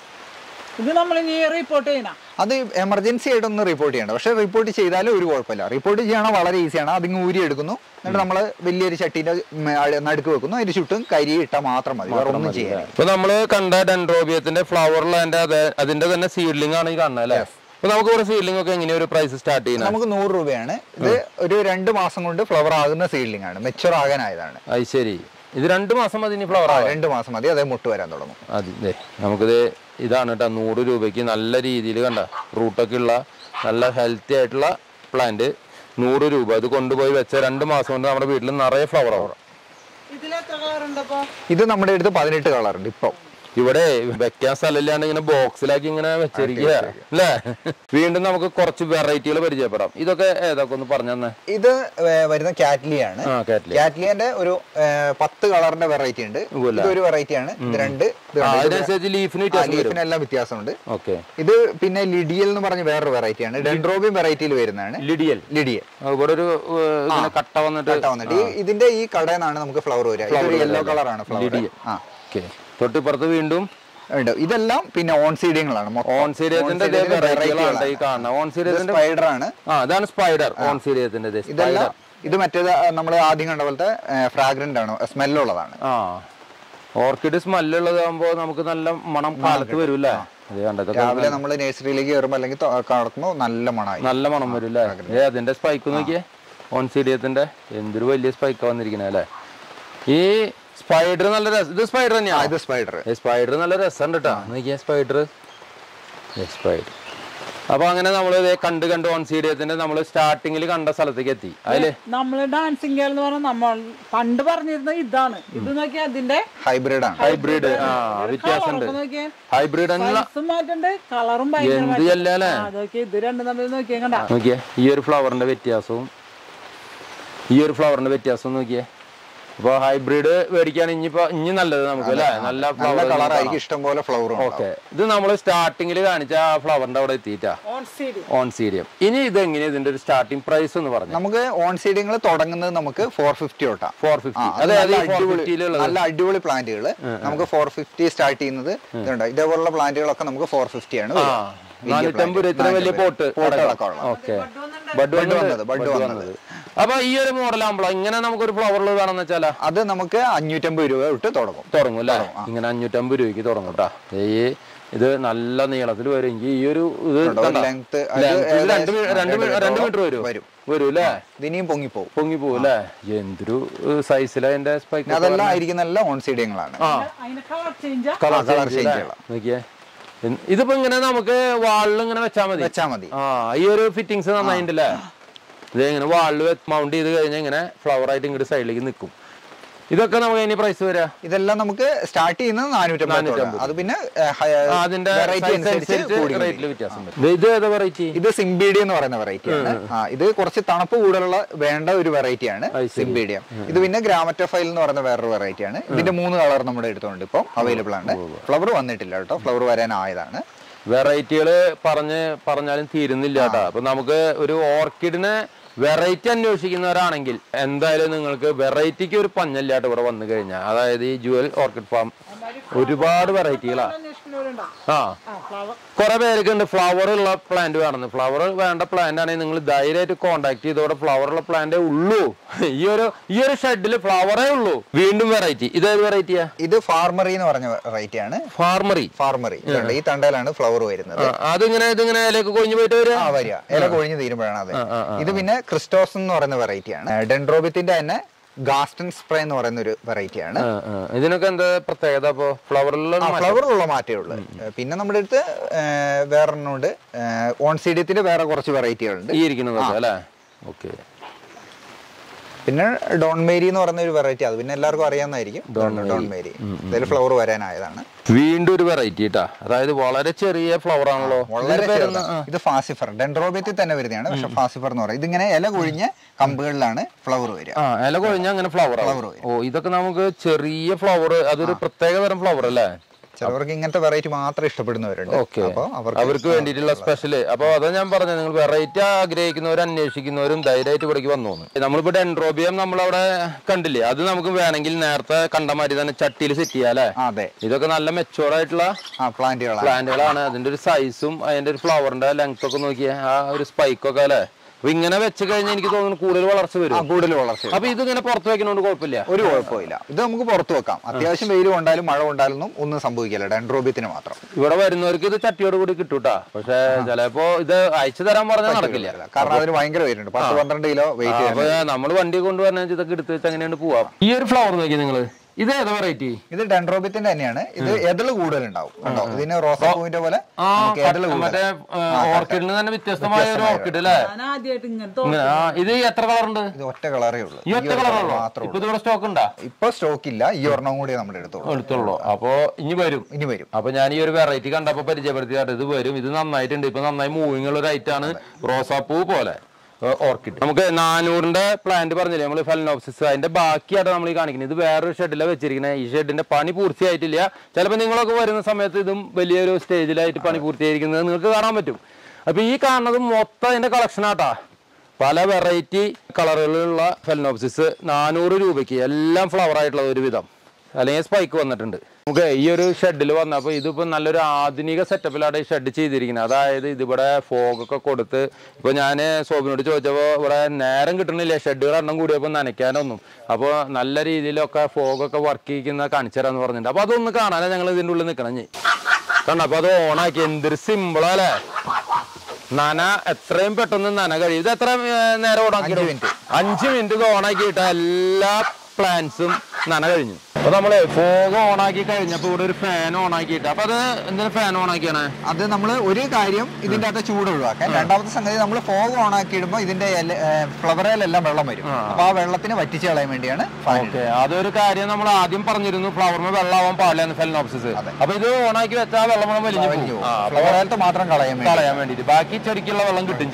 ഇത് നമ്മൾ ഇനി റിപ്പോർട്ട് ചെയ്യണം അത് എമർജൻസി ആയിട്ടൊന്ന് റിപ്പോർട്ട് ചെയ്യണ്ട പക്ഷെ റിപ്പോർട്ട് ചെയ്താലും ഒരു കുഴപ്പമില്ല റിപ്പോർട്ട് ചെയ്യണ വളരെ ഈസിയാണ് അതിങ്ങ് ഊരി എടുക്കുന്നു എന്നിട്ട് നമ്മൾ വലിയൊരു ചട്ടീന്റെ മേ- നടുക്ക് വെക്കുന്നു അതിന് ചുറ്റും കരി ഇട്ടാൽ മാത്രം മതി വേറെ ഒന്നും ചെയ്യാൻ ഇപ്പൊ നമ്മള് കണ്ട ഡെൻഡ്രോബിയത്തിന്റെ ഫ്ലവർ ലാൻഡ് അത് അതിന്റെ തന്നെ സീഡ്ലിംഗ് ആണ് ഈ കാണുന്നത് അല്ലേ അപ്പൊ നമുക്ക് ഇവിടെ സീഡ്ലിംഗ് ഒക്കെ എങ്ങനെയാ ഒരു പ്രൈസ് സ്റ്റാർട്ട് ചെയ്യുന്നത് നമുക്ക് നൂറ് രൂപയാണ് ഇത് ഒരു രണ്ട് മാസം കൊണ്ട് ഫ്ലവർ ആകുന്ന സീഡ്ലിംഗ് ആണ് മെച്ചുവർ ആകാനായതാണ് അത് ശരി ഇത് രണ്ട് മാസം മതി ഇനി ഫ്ലവർ ആ, ആവാൻ രണ്ട് മാസം മതി അതേ മുട്ട് വരാൻ തുടങ്ങും അതെ നമുക്കിത് ഇതാണ് കേട്ടോ നൂറ് രൂപയ്ക്ക് നല്ല രീതിയിൽ കണ്ട റൂട്ടൊക്കെ ഉള്ള നല്ല ഹെൽത്തി ആയിട്ടുള്ള പ്ലാന്റ് നൂറ് രൂപ ഇത് കൊണ്ടുപോയി വെച്ച രണ്ട് മാസം കൊണ്ട് നമ്മുടെ വീട്ടിൽ നിറയെ ഫ്ലവർ ആവും ഇതിൽ എത്ര കളർ ഉണ്ടപ്പോ ഇത് നമ്മുടെ അടുത്ത് പതിനെട്ട് കളറുണ്ട് ഇപ്പൊ ഇവിടെ വെക്കാൻ സ്ഥലമില്ലാണ്ട് ഇങ്ങനെ ബോക്സിലാക്കി ഇങ്ങനെ വെച്ചിരിക്കുക അല്ലേ വീണ്ടും നമുക്ക് കുറച്ച് വെറൈറ്റികൾ പരിചയപ്പെടാം ഇതൊക്കെ ഏതൊക്കെ ഒന്ന് പറഞ്ഞു തന്നെ ഇത് വേ- വരുന്ന കാറ്റ്ലിയാണ് ആ കാറ്റില് കാറ്റ്ലിയന്റെ ഒരു ഏ, പത്ത് കളറിന്റെ വെറൈറ്റി ഉണ്ട് ഉവ്വല്ല. ഇത് ഒരു വെറൈറ്റി ആണ് ഇത് രണ്ട് ഇത് ആ, രണ്ട്. ഇത് അതിനനുസരിച്ച് ലീഫിന് ആ, വ്യത്യാസം വരും ലീഫിനെല്ലാം വ്യത്യാസമുണ്ട് ഓക്കെ ഇത് പിന്നെ ലിഡിയൽ എന്ന് പറഞ്ഞ വേറൊരു വെറൈറ്റി ആണ് ഡെൻഡ്രോബിയം വെറൈറ്റിയിൽ വരുന്നതാണ് ലിഡിയൽ ലിഡിയൽ ആ, ഇവിടെ ഒരു ഏർ, ഇങ്ങനെ കട്ട വന്നിട്ട് കട്ട വന്നിട്ട് ഈ- ഇതിന്റെ ഈ കടയിൽ നിന്നാണ് നമുക്ക് ഫ്ലവർ വരിക ഇതൊരു യെല്ലോ കളറാണ് ഫ്ലവർ ലിഡിയൽ. ആ ഓക്കെ തൊട്ടിപ്പുറത്ത് വീണ്ടും ഉണ്ട് ഇതെല്ലാം പിന്നെ ഓൺ സീഡിയങ്ങളാണ് ഓൺ സീരിയത്തിന്റെ വെറൈറ്റികളാണ് ഈ കാണുന്നത് ഓൺ സീരിയത്തിന്റെ സ്പൈഡർ ആണ് ആ അതാണ് സ്പൈഡർ ഓൺ സീരിയത്തിന്റെ ഇതെല്ലാം ഇത് മറ്റേത് നമ്മൾ ആദ്യം കണ്ട പോലത്തെ ഫ്രാഗ്രന്റ് ആണ് സ്മെല്ലുള്ളതാണ് ആ ഓർക്കിഡ് സ്മെല്ലുള്ളതാകുമ്പോ നമുക്ക് നല്ല മണം കാലത്ത് വരും അല്ലേ അത് കണ്ടതൊക്കെ രാവിലെ നമ്മൾ നഴ്സറിയിലേക്ക് കയറുമ്പോൾ അല്ലെങ്കിൽ തൊ- കടക്കുമ്പോൾ നല്ല മണമായി നല്ല മണം വരും അല്ലേ ഏ അതിന്റെ സ്പൈക്ക് നോക്കിയേ ഓൺ സീരിയത്തിന്റെ എന്തൊരു വലിയ സ്പൈക്കാ വന്നിരിക്കണേ അല്ലേ ഈ സ്പൈഡർ നല്ല രസം ഇത് സ്പൈഡർ ആ, തന്നെയാ ഇത് സ്പൈഡർ സ്പൈഡർ നല്ല രസമുണ്ട് കേട്ടോ നോക്കിയേ സ്പൈഡർ സ്പൈഡർ അപ്പൊ അങ്ങനെ നമ്മൾ കണ്ട് കണ്ട് ഓൺ സീരിയത്തിന്റെ നമ്മൾ സ്റ്റാർട്ടിങ്ങിൽ കണ്ട സ്ഥലത്തേക്ക് എത്തി അതില് നമ്മള് ഡാൻസിങ് ഗേൾ എന്ന് പറഞ്ഞാൽ നമ്മൾ പണ്ട് പറഞ്ഞിരുന്ന ഇതാണ് ഇത് നോക്കിയാ അതിന്റെ ഹൈബ്രിഡ് ആണ് ഹൈബ്രിഡ് ആ വ്യത്യാസമുണ്ട് കളറൊക്കെ നോക്കിയേ ഹൈബ്രിഡ് എന്നുള്ള സൈസും മാറ്റുണ്ട് കളറും ഭയങ്കര എന്ത് ചെല്ലേ അതൊക്കെ ഇത് രണ്ടും തമ്മിൽ നോക്കിയേ കണ്ട നോക്കിയേ ഈ ഒരു ഫ്ലവറിന്റെ വ്യത്യാസവും ഈ ഒരു ഫ്ലവറിന്റെ വ്യത്യാസവും നോക്കിയേ അപ്പൊ ഹൈബ്രിഡ് മേടിക്കാൻ ഇനിയിപ്പോ ഇനി നല്ലത് നമുക്ക് അല്ലേ നല്ല നല്ല ഫ്ലവർ കളറായിരിക്കും ഇഷ്ടംപോലെ ഫ്ലവറും ഓക്കെ ഇത് നമ്മൾ സ്റ്റാർട്ടിങ്ങിൽ കാണിച്ച ആ ഫ്ലവറിന്റെ അവിടെ എത്തിയിട്ടാ ഓൺ സീഡ് ഓൺ സീരിയം ഇനി ഇത് എങ്ങനെയാ ഇതിന്റെ ഒരു സ്റ്റാർട്ടിംഗ് പ്രൈസ് എന്ന് പറഞ്ഞു നമുക്ക് ഓൺ സീഡിങ്ങൾ തുടങ്ങുന്നത് നമുക്ക് ഫോർ ഫിഫ്റ്റി തൊട്ടാ ഫോർ ആ, ഫിഫ്റ്റി അത് അതായത് നല്ല ഫോർ അടിപൊളി- ഫിഫ്റ്റിയിലുള്ളത് നല്ല അടിപൊളി പ്ലാന്റുകൾ നമുക്ക് ഫോർ ഫിഫ്റ്റി സ്റ്റാർട്ട് ചെയ്യുന്നത് ഇതുണ്ട് ഇതേപോലുള്ള പ്ലാന്റുകളൊക്കെ നമുക്ക് ഫോർ ഫിഫ്റ്റി ആണ് ആ നാനൂറ്റമ്പത് രൂപ ഇത്ര വലിയ പോട്ട് പോട്ട് അടക്കമുള്ള ഓക്കെ ബഡ് വന്നത് ബഡ് വന്നത് അപ്പൊ ഈ ഒരു മോഡൽ ആകുമ്പോൾ ഇങ്ങനെ നമുക്കൊരു ഫ്ലവറിൽ വേണമെന്ന് വെച്ചാല് അത് നമുക്ക് അഞ്ഞൂറ്റമ്പത് രൂപ തൊട്ട് തുടങ്ങും തുടങ്ങും അല്ലേ ഇങ്ങനെ അഞ്ഞൂറ്റമ്പത് രൂപയ്ക്ക് തുടങ്ങും കേട്ടാ ഈ ഇത് നല്ല നീളത്തിൽ വരും എനിക്ക് ഈ ഒരു ഇത് ഉണ്ടോ? കണ്ടോ? length അത് Length ഇത് രണ്ട് മീ- ഏകദേശം രണ്ട് മീ- രണ്ട് രണ്ട് മീറ്ററോളം മീറ്റർ വരും വരും. വരും അല്ലേ ഇതിനിയും പൊങ്ങിപ്പോവും പൊങ്ങി പോകും അല്ലേ എന്തൊരു സൈസിലാ അതിന്റെ സ്പൈക്ക് അതെല്ലാം ആയിരിക്കുന്ന എല്ലാം ഓൺ സീഡിയങ്ങളാണ് ആ അതിന്റെ കളർ ചേഞ്ചാ കളർ colour ചേഞ്ച് change അല്ലേ? നോക്കിയേ ഇൻ- ഇതിപ്പോ ഇങ്ങനെ നമുക്ക് വാളിൽ ഇങ്ങനെ വെച്ചാൽ മതി വെച്ചാ മതി ആ ഈ ഒരു ഫിറ്റിങ്സ് നന്നായിട്ടല്ലേ ഇത് ഇങ്ങനെ വാളിൽ മൗണ്ട് ചെയ്ത് കഴിഞ്ഞാൽ ഇങ്ങനെ ഫ്ലവർ ആയിട്ട് ഇങ്ങോട്ട് സൈഡിലേക്ക് നിൽക്കും ഇതൊക്കെ നമുക്ക് ഇനി പ്രൈസ് വരാ ഇതെല്ലാം നമുക്ക് സ്റ്റാർട്ട് ചെയ്യുന്നത് നാനൂറ്റമ്പത് നാനൂറ്റമ്പത്. അത് പിന്നെ ആ, അതിന്റെ വെറൈറ്റി size അനുസരിച്ച് അനുസരിച്ച് കൂടി വരും. റേറ്റിൽ വ്യത്യാസം വരും ഇത് ഇത് ഏതാ വെറൈറ്റി ഇത് സിംബീഡി എന്ന് പറയുന്ന വെറൈറ്റി ആണ് ആ ഇത് കുറച്ച് തണുപ്പ് കൂടുതലുള്ള വേണ്ട ഒരു വെറൈറ്റി ആണ് അത് ശരി. സിംബീഡിയം ഇത് പിന്നെ ഗ്രാമറ്റോഫൈൽ എന്ന് പറയുന്ന വേറൊരു വെറൈറ്റി ആണ് ഇതിന്റെ മൂന്ന് കളർ നമ്മുടെ എടുത്തുകൊണ്ട് ഇപ്പം അവൈലബിൾ ആണ് ഫ്ലവർ വന്നിട്ടില്ല കേട്ടോ ഫ്ലവർ വരാനായതാണ് വെറൈറ്റികള് പറഞ്ഞ് പറഞ്ഞാലും തീരുന്നില്ല കേട്ടോ അപ്പൊ നമുക്ക് ഒരു ഓർക്കിഡിനെ വെറൈറ്റി അന്വേഷിക്കുന്നവരാണെങ്കിൽ എന്തായാലും നിങ്ങൾക്ക് വെറൈറ്റിക്ക് ഒരു പഞ്ഞല്ലാട്ട് ഇവിടെ വന്നു കഴിഞ്ഞാൽ അതായത് ഈ ജുവൽ ഓർക്കിഡ് ഫാം ഒരുപാട് വെറൈറ്റികളാ അന്വേഷിക്കുന്നവരുണ്ടോ ആ ആ ഫ്ലവർ കുറെ പേർക്ക് ഉണ്ട് ഫ്ലവർ ഉള്ള പ്ലാന്റ് വേണമെന്ന് ഫ്ലവർ വേണ്ട പ്ലാന്റ് ആണെങ്കിൽ നിങ്ങൾ ധൈര്യമായിട്ട് കോണ്ടാക്ട് ചെയ്തോടെ ഫ്ലവർ ഉള്ള പ്ലാന്റേ ഉള്ളൂ ഈ ഒരു ഈ ഒരു ഷെഡിൽ ഫ്ലവറേ ഉള്ളൂ വീണ്ടും വെറൈറ്റി ഇതേത് വെറൈറ്റിയാ ഇത് ഫാർമറി എന്ന് പറഞ്ഞ വെറൈറ്റി ആണ് ഫാർമറി ഫാർമറി ഈ തണ്ടയിലാണ് ഫ്ലവർ വരുന്നത് അതിങ്ങനെ ഇതിങ്ങനെ ഇതിലേക്ക് കൊഞ്ഞു പോയിട്ട് വരിക ആ വരിക ഇല കൊഴിഞ്ഞ് തീരുമ്പോഴാണ് അത് ഇത് പിന്നെ ക്രിസ്റ്റോസ് എന്ന് പറയുന്ന വെറൈറ്റി ആണ് ഡെൻഡ്രോബിത്തിന്റെ തന്നെ ഗാസ്റ്റൻ സ്പ്രേ എന്ന് പറയുന്ന ഒരു വെറൈറ്റി ആണ് ആ, ആ. ഇതിനൊക്കെ എന്താ പ്രത്യേകത അപ്പോ ഫ്ലവറിലുള്ള ഫ്ലവറുള്ള മാറ്റേ ഉള്ളൂ പിന്നെ നമ്മുടെ അടുത്ത് വേറൊരെണ്ണമുണ്ട് ഓൺ സീഡിയത്തിന്റെ വേറെ കുറച്ച് വെറൈറ്റികളുണ്ട് ഈ ഇരിക്കുന്നതൊക്കെ അല്ലേ ഓക്കെ പിന്നെ ഡോൺ മേരി എന്ന് പറയുന്ന ഒരു വെറൈറ്റി അത് പിന്നെ എല്ലാവർക്കും അറിയാവുന്നതായിരിക്കും ഡോൺ മേരി ഇതിൽ ഫ്ലവർ വരാനായതാണ് വീണ്ടും ഒരു വെറൈറ്റി കേട്ടാ അതായത് വളരെ ചെറിയ ഫ്ലവർ ആണല്ലോ വളരെ ഇതിന്റെ പേരെന്താ? ചെറുതാണ്. ഇത് ഫാസിഫർ ഡെൻഡ്രോബിയത്തിൽ തന്നെ വരുന്നതാണ് പക്ഷെ ഫാസിഫർ എന്ന് പറയും ഇതിങ്ങനെ ഇല കൊഴിഞ്ഞ കമ്പുകളിലാണ് ഫ്ലവർ വരിക ആ ഇല കൊഴിഞ്ഞ അങ്ങനെ ഫ്ലവർ Flower ഓ ഇതൊക്കെ നമുക്ക് ചെറിയ ഫ്ലവർ അതൊരു പ്രത്യേക തരം ഫ്ലവർ അല്ലേ ചിലവർക്ക് ഇങ്ങനത്തെ വെറൈറ്റി മാത്രം ഇഷ്ടപ്പെടുന്നവരുണ്ട് ഓക്കെ അപ്പോൾ അവർക്ക് അവർക്ക് വേണ്ടിയിട്ടുള്ള സ്പെഷ്യല് അപ്പൊ അതാ ഞാൻ പറഞ്ഞത് നിങ്ങൾ വെറൈറ്റി ആഗ്രഹിക്കുന്നവരും അന്വേഷിക്കുന്നവരും ധൈര്യമായിട്ട് ഇവിടേക്ക് വന്നു നമ്മളിപ്പോ ഡെൻഡ്രോബിയം നമ്മളവിടെ കണ്ടില്ലേ അത് നമുക്ക് വേണമെങ്കിൽ നേരത്തെ കണ്ട മാതിരി തന്നെ ചട്ടിയിൽ സെറ്റ് ചെയ്യാം അല്ലേ ആ, അതെ ഇതൊക്കെ നല്ല മെച്ചുവർ ആയിട്ടുള്ള ആ പ്ലാന്റുകളാണ് പ്ലാന്റുകളാണ് അതിന്റെ ഒരു സൈസും അതിന്റെ ഒരു ഫ്ലവറിന്റെ ലെങ്ത് ഒക്കെ നോക്കിയാൽ ആ ഒരു സ്പൈക്കൊക്കെ അല്ലേ അപ്പൊ ഇങ്ങനെ വെച്ച് കഴിഞ്ഞാൽ എനിക്ക് തോന്നുന്നു കൂടുതൽ വളർച്ച ആ വരും കൂടുതൽ വളർച്ച അപ്പൊ ഇതിങ്ങനെ പുറത്ത് വെക്കുന്നതുകൊണ്ട് കുഴപ്പമില്ല ഒരു കുഴപ്പമില്ല ഇത് നമുക്ക് പുറത്ത് വെക്കാം അത്യാവശ്യം വെയിൽ കൊണ്ടാലും മഴ കൊണ്ടാലും ഒന്നും സംഭവിക്കില്ല ഡെൻഡ്രോബിയത്തിന് മാത്രം ഇവിടെ വരുന്നവർക്ക് ഇത് ചട്ടിയോട് കൂടി കിട്ടൂട്ടാ പക്ഷെ ചിലപ്പോ ഇത് അയച്ചു തരാൻ പറഞ്ഞാൽ നടക്കില്ല കാരണം അതിന് ഭയങ്കര വെയിറ്റ് ഉണ്ട് പത്ത് പന്ത്രണ്ട് കിലോ വെയിറ്റ് അപ്പൊ നമ്മൾ വണ്ടി കൊണ്ടുവരണ ഇതൊക്കെ എടുത്ത് വെച്ച് അങ്ങനെയാണ് പോവാം ഈ ഒരു ഫ്ലവർ നോക്കി നിങ്ങള് ഇത് ഏതാ വെറൈറ്റി ഇത് ഡെൻഡ്രോബിയത്തിന്റെ തന്നെയാണ് ഇത് എതിള് കൂടുതലുണ്ടാവും കണ്ടോ ഇതിന് റോസാ പൂവിന്റെ പോലെ ആ നമുക്ക് എതിള് മറ്റേ കൂടുതൽ ഓർക്കിഡിന് തന്നെ വ്യത്യസ്തമായ ഒരു ഓർക്കിഡ് അല്ലേ ഞാൻ ആദ്യമായിട്ട് ഇങ്ങനത്തെ ഇങ്ങനെ, ആ, ഇത് എത്ര കളർ ഉണ്ട് ഇത് ഒറ്റ കളറേ ഉള്ളൂ ഈ ഒറ്റ കളറുള്ളൂ മാത്രമേ ഇപ്പൊ ഇതിവിടെ സ്റ്റോക്ക് ഉണ്ടാ ഇപ്പൊ സ്റ്റോക്ക് ഇല്ല ഈ ഒരെണ്ണം കൂടി നമ്മുടെ എടുത്തോളൂ എടുത്തുള്ളൂ അപ്പൊ ഇനി വരും ഇനി വരും അപ്പൊ ഞാൻ ഈ ഒരു വെറൈറ്റി കണ്ടപ്പോ പരിചയപ്പെടുത്തിയാട്ട് ഇത് വരും ഇത് നന്നായിട്ടുണ്ട് ഇപ്പൊ നന്നായി മൂവിങ് ഉള്ള ഒരു ഐറ്റാണ് റോസാപ്പൂ പോലെ ഓർക്കിഡ് നമുക്ക് നാനൂറിന്റെ പ്ലാന്റ് പറഞ്ഞില്ലേ നമ്മൾ ഫെലനോപ്സിസ് അതിന്റെ ബാക്കിയായിട്ട് നമ്മൾ ഈ കാണിക്കുന്നത് ഇത് വേറൊരു ഷെഡിലാണ് വെച്ചിരിക്കുന്നത് ഈ ഷെഡിന്റെ പണി പൂർത്തിയായിട്ടില്ല ചിലപ്പോൾ നിങ്ങളൊക്കെ വരുന്ന സമയത്ത് ഇതും വലിയൊരു സ്റ്റേജിലായിട്ട് പണി പൂർത്തിയായിരിക്കുന്നത് നിങ്ങൾക്ക് കാണാൻ പറ്റും അപ്പൊ ഈ കാണുന്നത് മൊത്തം അതിന്റെ കളക്ഷൻ ആട്ടാ പല വെറൈറ്റി കളറുകളിലുള്ള ഫെലനോപ്സിസ് നാനൂറ് രൂപയ്ക്ക് എല്ലാം ഫ്ലവർ ആയിട്ടുള്ള ഒരു വിധം അല്ലെങ്കിൽ സ്പൈക്ക് വന്നിട്ടുണ്ട് നമുക്ക് ഈ ഒരു ഷെഡിൽ വന്നപ്പോൾ ഇതിപ്പോൾ നല്ലൊരു ആധുനിക സെറ്റപ്പിലാണ് ഈ ഷെഡ് ചെയ്തിരിക്കുന്നത് അതായത് ഇതിവിടെ ഫോഗൊക്കെ കൊടുത്ത് ഇപ്പോൾ ഞാൻ സോബിനോട് ചോദിച്ചപ്പോൾ ഇവിടെ നേരം കിട്ടണില്ല ഷെഡുകൾ എണ്ണം കൂടിയപ്പോൾ നനയ്ക്കാനൊന്നും അപ്പോൾ നല്ല രീതിയിലൊക്കെ ഫോഗൊക്കെ വർക്ക് ചെയ്യിക്കുന്ന കാണിച്ചു തരാമെന്ന് പറഞ്ഞിട്ടുണ്ട് അപ്പോൾ അതൊന്ന് കാണാനാണ് ഞങ്ങൾ ഇതിൻ്റെ ഉള്ളിൽ നിൽക്കണം ഇനി കണ്ടോ അപ്പോൾ അത് ഓണാക്കി എന്തൊരു സിമ്പിളല്ലേ നന എത്രയും പെട്ടെന്ന് നന കഴിയും ഇത് എത്ര ഏ, നേരം ഓണാക്കി അഞ്ച് minute. അഞ്ച് മിനിറ്റ് ഇത് ഓണാക്കിയിട്ട് എല്ലാ പ്ലാന്റ്സും നന കഴിഞ്ഞു അപ്പൊ നമ്മള് ഫോഗ് ഓണാക്കി കഴിഞ്ഞപ്പോ ഇവിടെ ഒരു ഫാൻ ഓണാക്കിയിട്ട് അപ്പൊ അത് എന്തിനാ ഫാൻ ഓണാക്കിയാണ് അത് നമ്മൾ ഒരു കാര്യം ഇതിന്റെ അകത്ത് ചൂട് ഒഴിവാക്കാൻ രണ്ടാമത്തെ സംഗതി നമ്മൾ ഫോഗ് ഓൺ ആക്കി ഇടുമ്പോൾ ഇതിന്റെ ഫ്ലവറയിലെല്ലാം വെള്ളം വരും അപ്പൊ ആ വെള്ളത്തിന് വറ്റിച്ച് കളയാൻ വേണ്ടിയാണ് ഫാൻ ഓക്കെ അതൊരു കാര്യം നമ്മൾ ആദ്യം പറഞ്ഞിരുന്നു ഫ്ലവറിന് വെള്ളമാവാൻ പാടില്ല ഫെലിനോപ്സിസ് അപ്പൊ ഇത് ഓണാക്കി വെച്ചാൽ വെള്ളം മുഴുവൻ വലിഞ്ഞു പോകും ആ, അപ്പൊ ഫ്ലവറയിലത്തെ മാത്രം കളയാൻ വേണ്ടി കളയാൻ വേണ്ടിട്ട് ബാക്കി ചെടിക്കുള്ള വെള്ളം കിട്ടും ചെയ്യും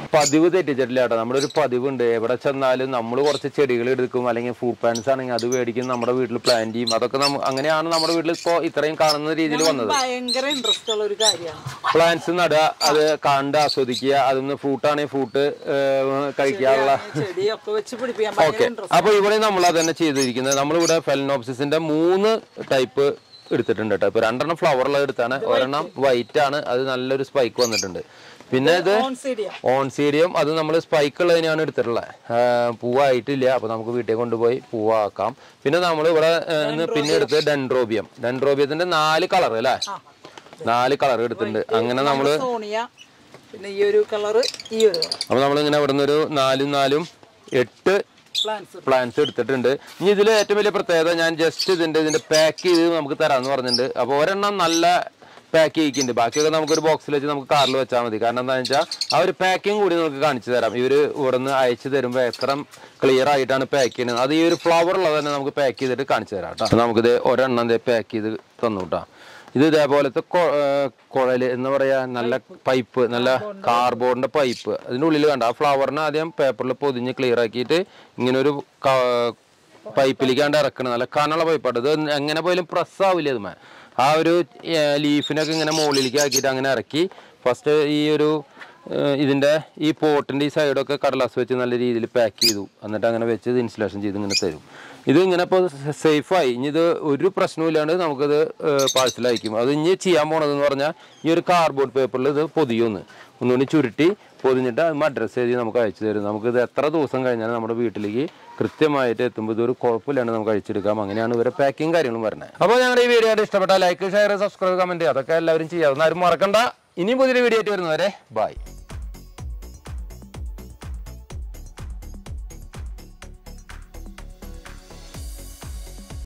പതിവ് തെറ്റിച്ചിട്ടില്ല കേട്ടോ നമ്മുടെ ഒരു പതിവുണ്ട് എവിടെ ചെന്നാലും നമ്മൾ കുറച്ച് ചെടികൾ എടുക്കും അല്ലെങ്കിൽ ഫുഡ് പ്ലാന്റ്സ് ആണെങ്കിൽ അത് മേടിക്കും നമ്മുടെ വീട്ടിൽ പ്ലാന്റ് ചെയ്യും അതൊക്കെ നമ്മ അങ്ങനെയാണ് നമ്മുടെ വീട്ടിൽ ഇപ്പോൾ ഇത്രയും കാണുന്ന രീതിയിൽ വന്നത് ഭയങ്കര ഇൻട്രസ്റ്റ് ഉള്ള ഒരു കാര്യമാണ് പ്ലാന്റ്സ് നടുക അത് കണ്ട് ആസ്വദിക്കുക അതൊന്ന് ഫ്രൂട്ട് ആണെങ്കിൽ ഫ്രൂട്ട് കഴിക്കാനുള്ള ചെടിയൊക്കെ വെച്ച് പിടിപ്പിക്കാൻ ഓക്കെ ഭയങ്കര ഇൻട്രസ്റ്റ് അപ്പൊ ഇവിടെ നമ്മൾ അത് തന്നെ ചെയ്തിരിക്കുന്നത് നമ്മളിവിടെ ഫെലനോപ്സിന്റെ മൂന്ന് ടൈപ്പ് എടുത്തിട്ടുണ്ട് കേട്ടോ ഇപ്പൊ രണ്ടെണ്ണം ഫ്ലവർ ഉള്ളത് എടുത്താണ് ഒരെണ്ണം വൈറ്റ് ആണ് അത് നല്ലൊരു സ്പൈക്ക് വന്നിട്ടുണ്ട് പിന്നെ ഇത് ഓൺസീഡിയ ഓൺസീഡിയം അത് നമ്മൾ സ്പൈക്ക് ഉള്ളതിനാണ് എടുത്തിട്ടുള്ളത് ആ, പൂവായിട്ടില്ല അപ്പൊ നമുക്ക് വീട്ടിൽ കൊണ്ടുപോയി പൂവാക്കാം പിന്നെ നമ്മൾ ഇവിടെ ആ, ഇന്ന് പിന്നെ എടുത്ത് ഡെൻഡ്രോബിയം ഡെൻഡ്രോബിയത്തിന്റെ നാല് കളർ അല്ലേ നാല് കളർ എടുത്തിട്ടുണ്ട് അങ്ങനെ നമ്മള് സോണിയ പിന്നെ ഈ ഒരു കളറ് ഈ ഒരു കളർ അപ്പൊ നമ്മളിങ്ങനെ ഇവിടെ നിന്ന് ഒരു നാലും നാലും എട്ട് പ്ലാന്റ്സ് പ്ലാൻസ് എടുത്തിട്ടുണ്ട് ഇനി ഇതിൽ ഏറ്റവും വലിയ പ്രത്യേകത ഞാൻ ജസ്റ്റ് ഇതിന്റെ ഇതിന്റെ പാക്ക് ചെയ്ത് നമുക്ക് തരാമെന്ന് പറഞ്ഞിട്ടുണ്ട് അപ്പോൾ ഒരെണ്ണം നല്ല പാക്ക് ചെയ്യിക്കുന്നുണ്ട് ബാക്കിയൊക്കെ നമുക്കൊരു ബോക്സിൽ വെച്ച് നമുക്ക് കാറിൽ വെച്ചാൽ മതി കാരണം എന്താണെന്ന് വെച്ചാൽ ആ ഒരു പാക്കിംഗ് കൂടി നമുക്ക് കാണിച്ചു തരാം ഇവര് ഇവിടെ നിന്ന് അയച്ചു തരുമ്പോൾ എത്ര ക്ലിയർ ആയിട്ടാണ് പാക്ക് ചെയ്യുന്നത് അത് ഈ ഒരു ഫ്ലവർ ഉള്ളത് തന്നെ നമുക്ക് പാക്ക് ചെയ്തിട്ട് കാണിച്ചു തരാം കേട്ടോ അപ്പൊ നമുക്കിത് ഒരെണ്ണം പാക്ക് ചെയ്ത് തന്നു കേട്ടോ ഇത് ഇതേപോലത്തെ കൊ- ഏർ കുഴല് എന്ന് പറയാ നല്ല പൈപ്പ് നല്ല കാർബോർഡിന്റെ പൈപ്പ് അതിന്റെ ഉള്ളിൽ കണ്ട ആ ഫ്ലവറിനെ ആദ്യം പേപ്പറിൽ പൊതിഞ്ഞ് ക്ലിയർ ആക്കിയിട്ട് ഇങ്ങനെ ഒരു പൈപ്പിലേക്കാണ്ട് ഇറക്കണം നല്ല കനുള്ള പൈപ്പാണ് ഇത് എങ്ങനെ പോയാലും പ്രസ് ആവില്ല ഇതുമേ ആ ഒരു ലീഫിനൊക്കെ ഇങ്ങനെ മുകളിലേക്ക് ആക്കിയിട്ട് അങ്ങനെ ഇറക്കി ഫസ്റ്റ് ഈ ഒരു ഏഹ് ഇതിന്റെ ഈ പോട്ടിന്റെ ഈ സൈഡൊക്കെ കടലാസ് വെച്ച് നല്ല രീതിയിൽ പാക്ക് ചെയ്തു എന്നിട്ട് അങ്ങനെ വെച്ച് ഇത് ഇൻസ്റ്റലേഷൻ ചെയ്ത് ഇങ്ങനെ തരും ഇത് ഇങ്ങനെ ഇപ്പോൾ സേഫായി ഇനി ഇത് ഒരു പ്രശ്നമില്ലാണ്ട് നമുക്കിത് പാഴ്സൽ അയക്കും അത് ഇനി ചെയ്യാൻ പോണതെന്ന് പറഞ്ഞാൽ ഈ ഒരു കാർഡ്ബോർഡ് പേപ്പറിൽ ഇത് പൊതിയൊന്ന് ഒന്നുകൂടി ചുരുട്ടി പൊതിഞ്ഞിട്ട് അത് അഡ്രസ്സ് എഴുതി നമുക്ക് അയച്ചു തരും നമുക്കിത് എത്ര ദിവസം കഴിഞ്ഞാലും നമ്മുടെ വീട്ടിലേക്ക് കൃത്യമായിട്ട് എത്തുമ്പോൾ ഇതൊരു കുഴപ്പമില്ലാണ്ട് നമുക്ക് അയച്ചെടുക്കാം അങ്ങനെയാണ് ഇവരെ പാക്കിങ് കാര്യങ്ങളും വരുന്നത് അപ്പോൾ ഞങ്ങളുടെ ഈ വീഡിയോ ഇഷ്ടപ്പെട്ടാൽ ലൈക്ക് ഷെയർ സബ്സ്ക്രൈബ് കമന്റ് അതൊക്കെ എല്ലാവരും ചെയ്യാവുന്ന ആരും മറക്കണ്ട ഇനിയും പുതിയൊരു വീഡിയോ ആയിട്ട് വരുന്നവരെ ബൈ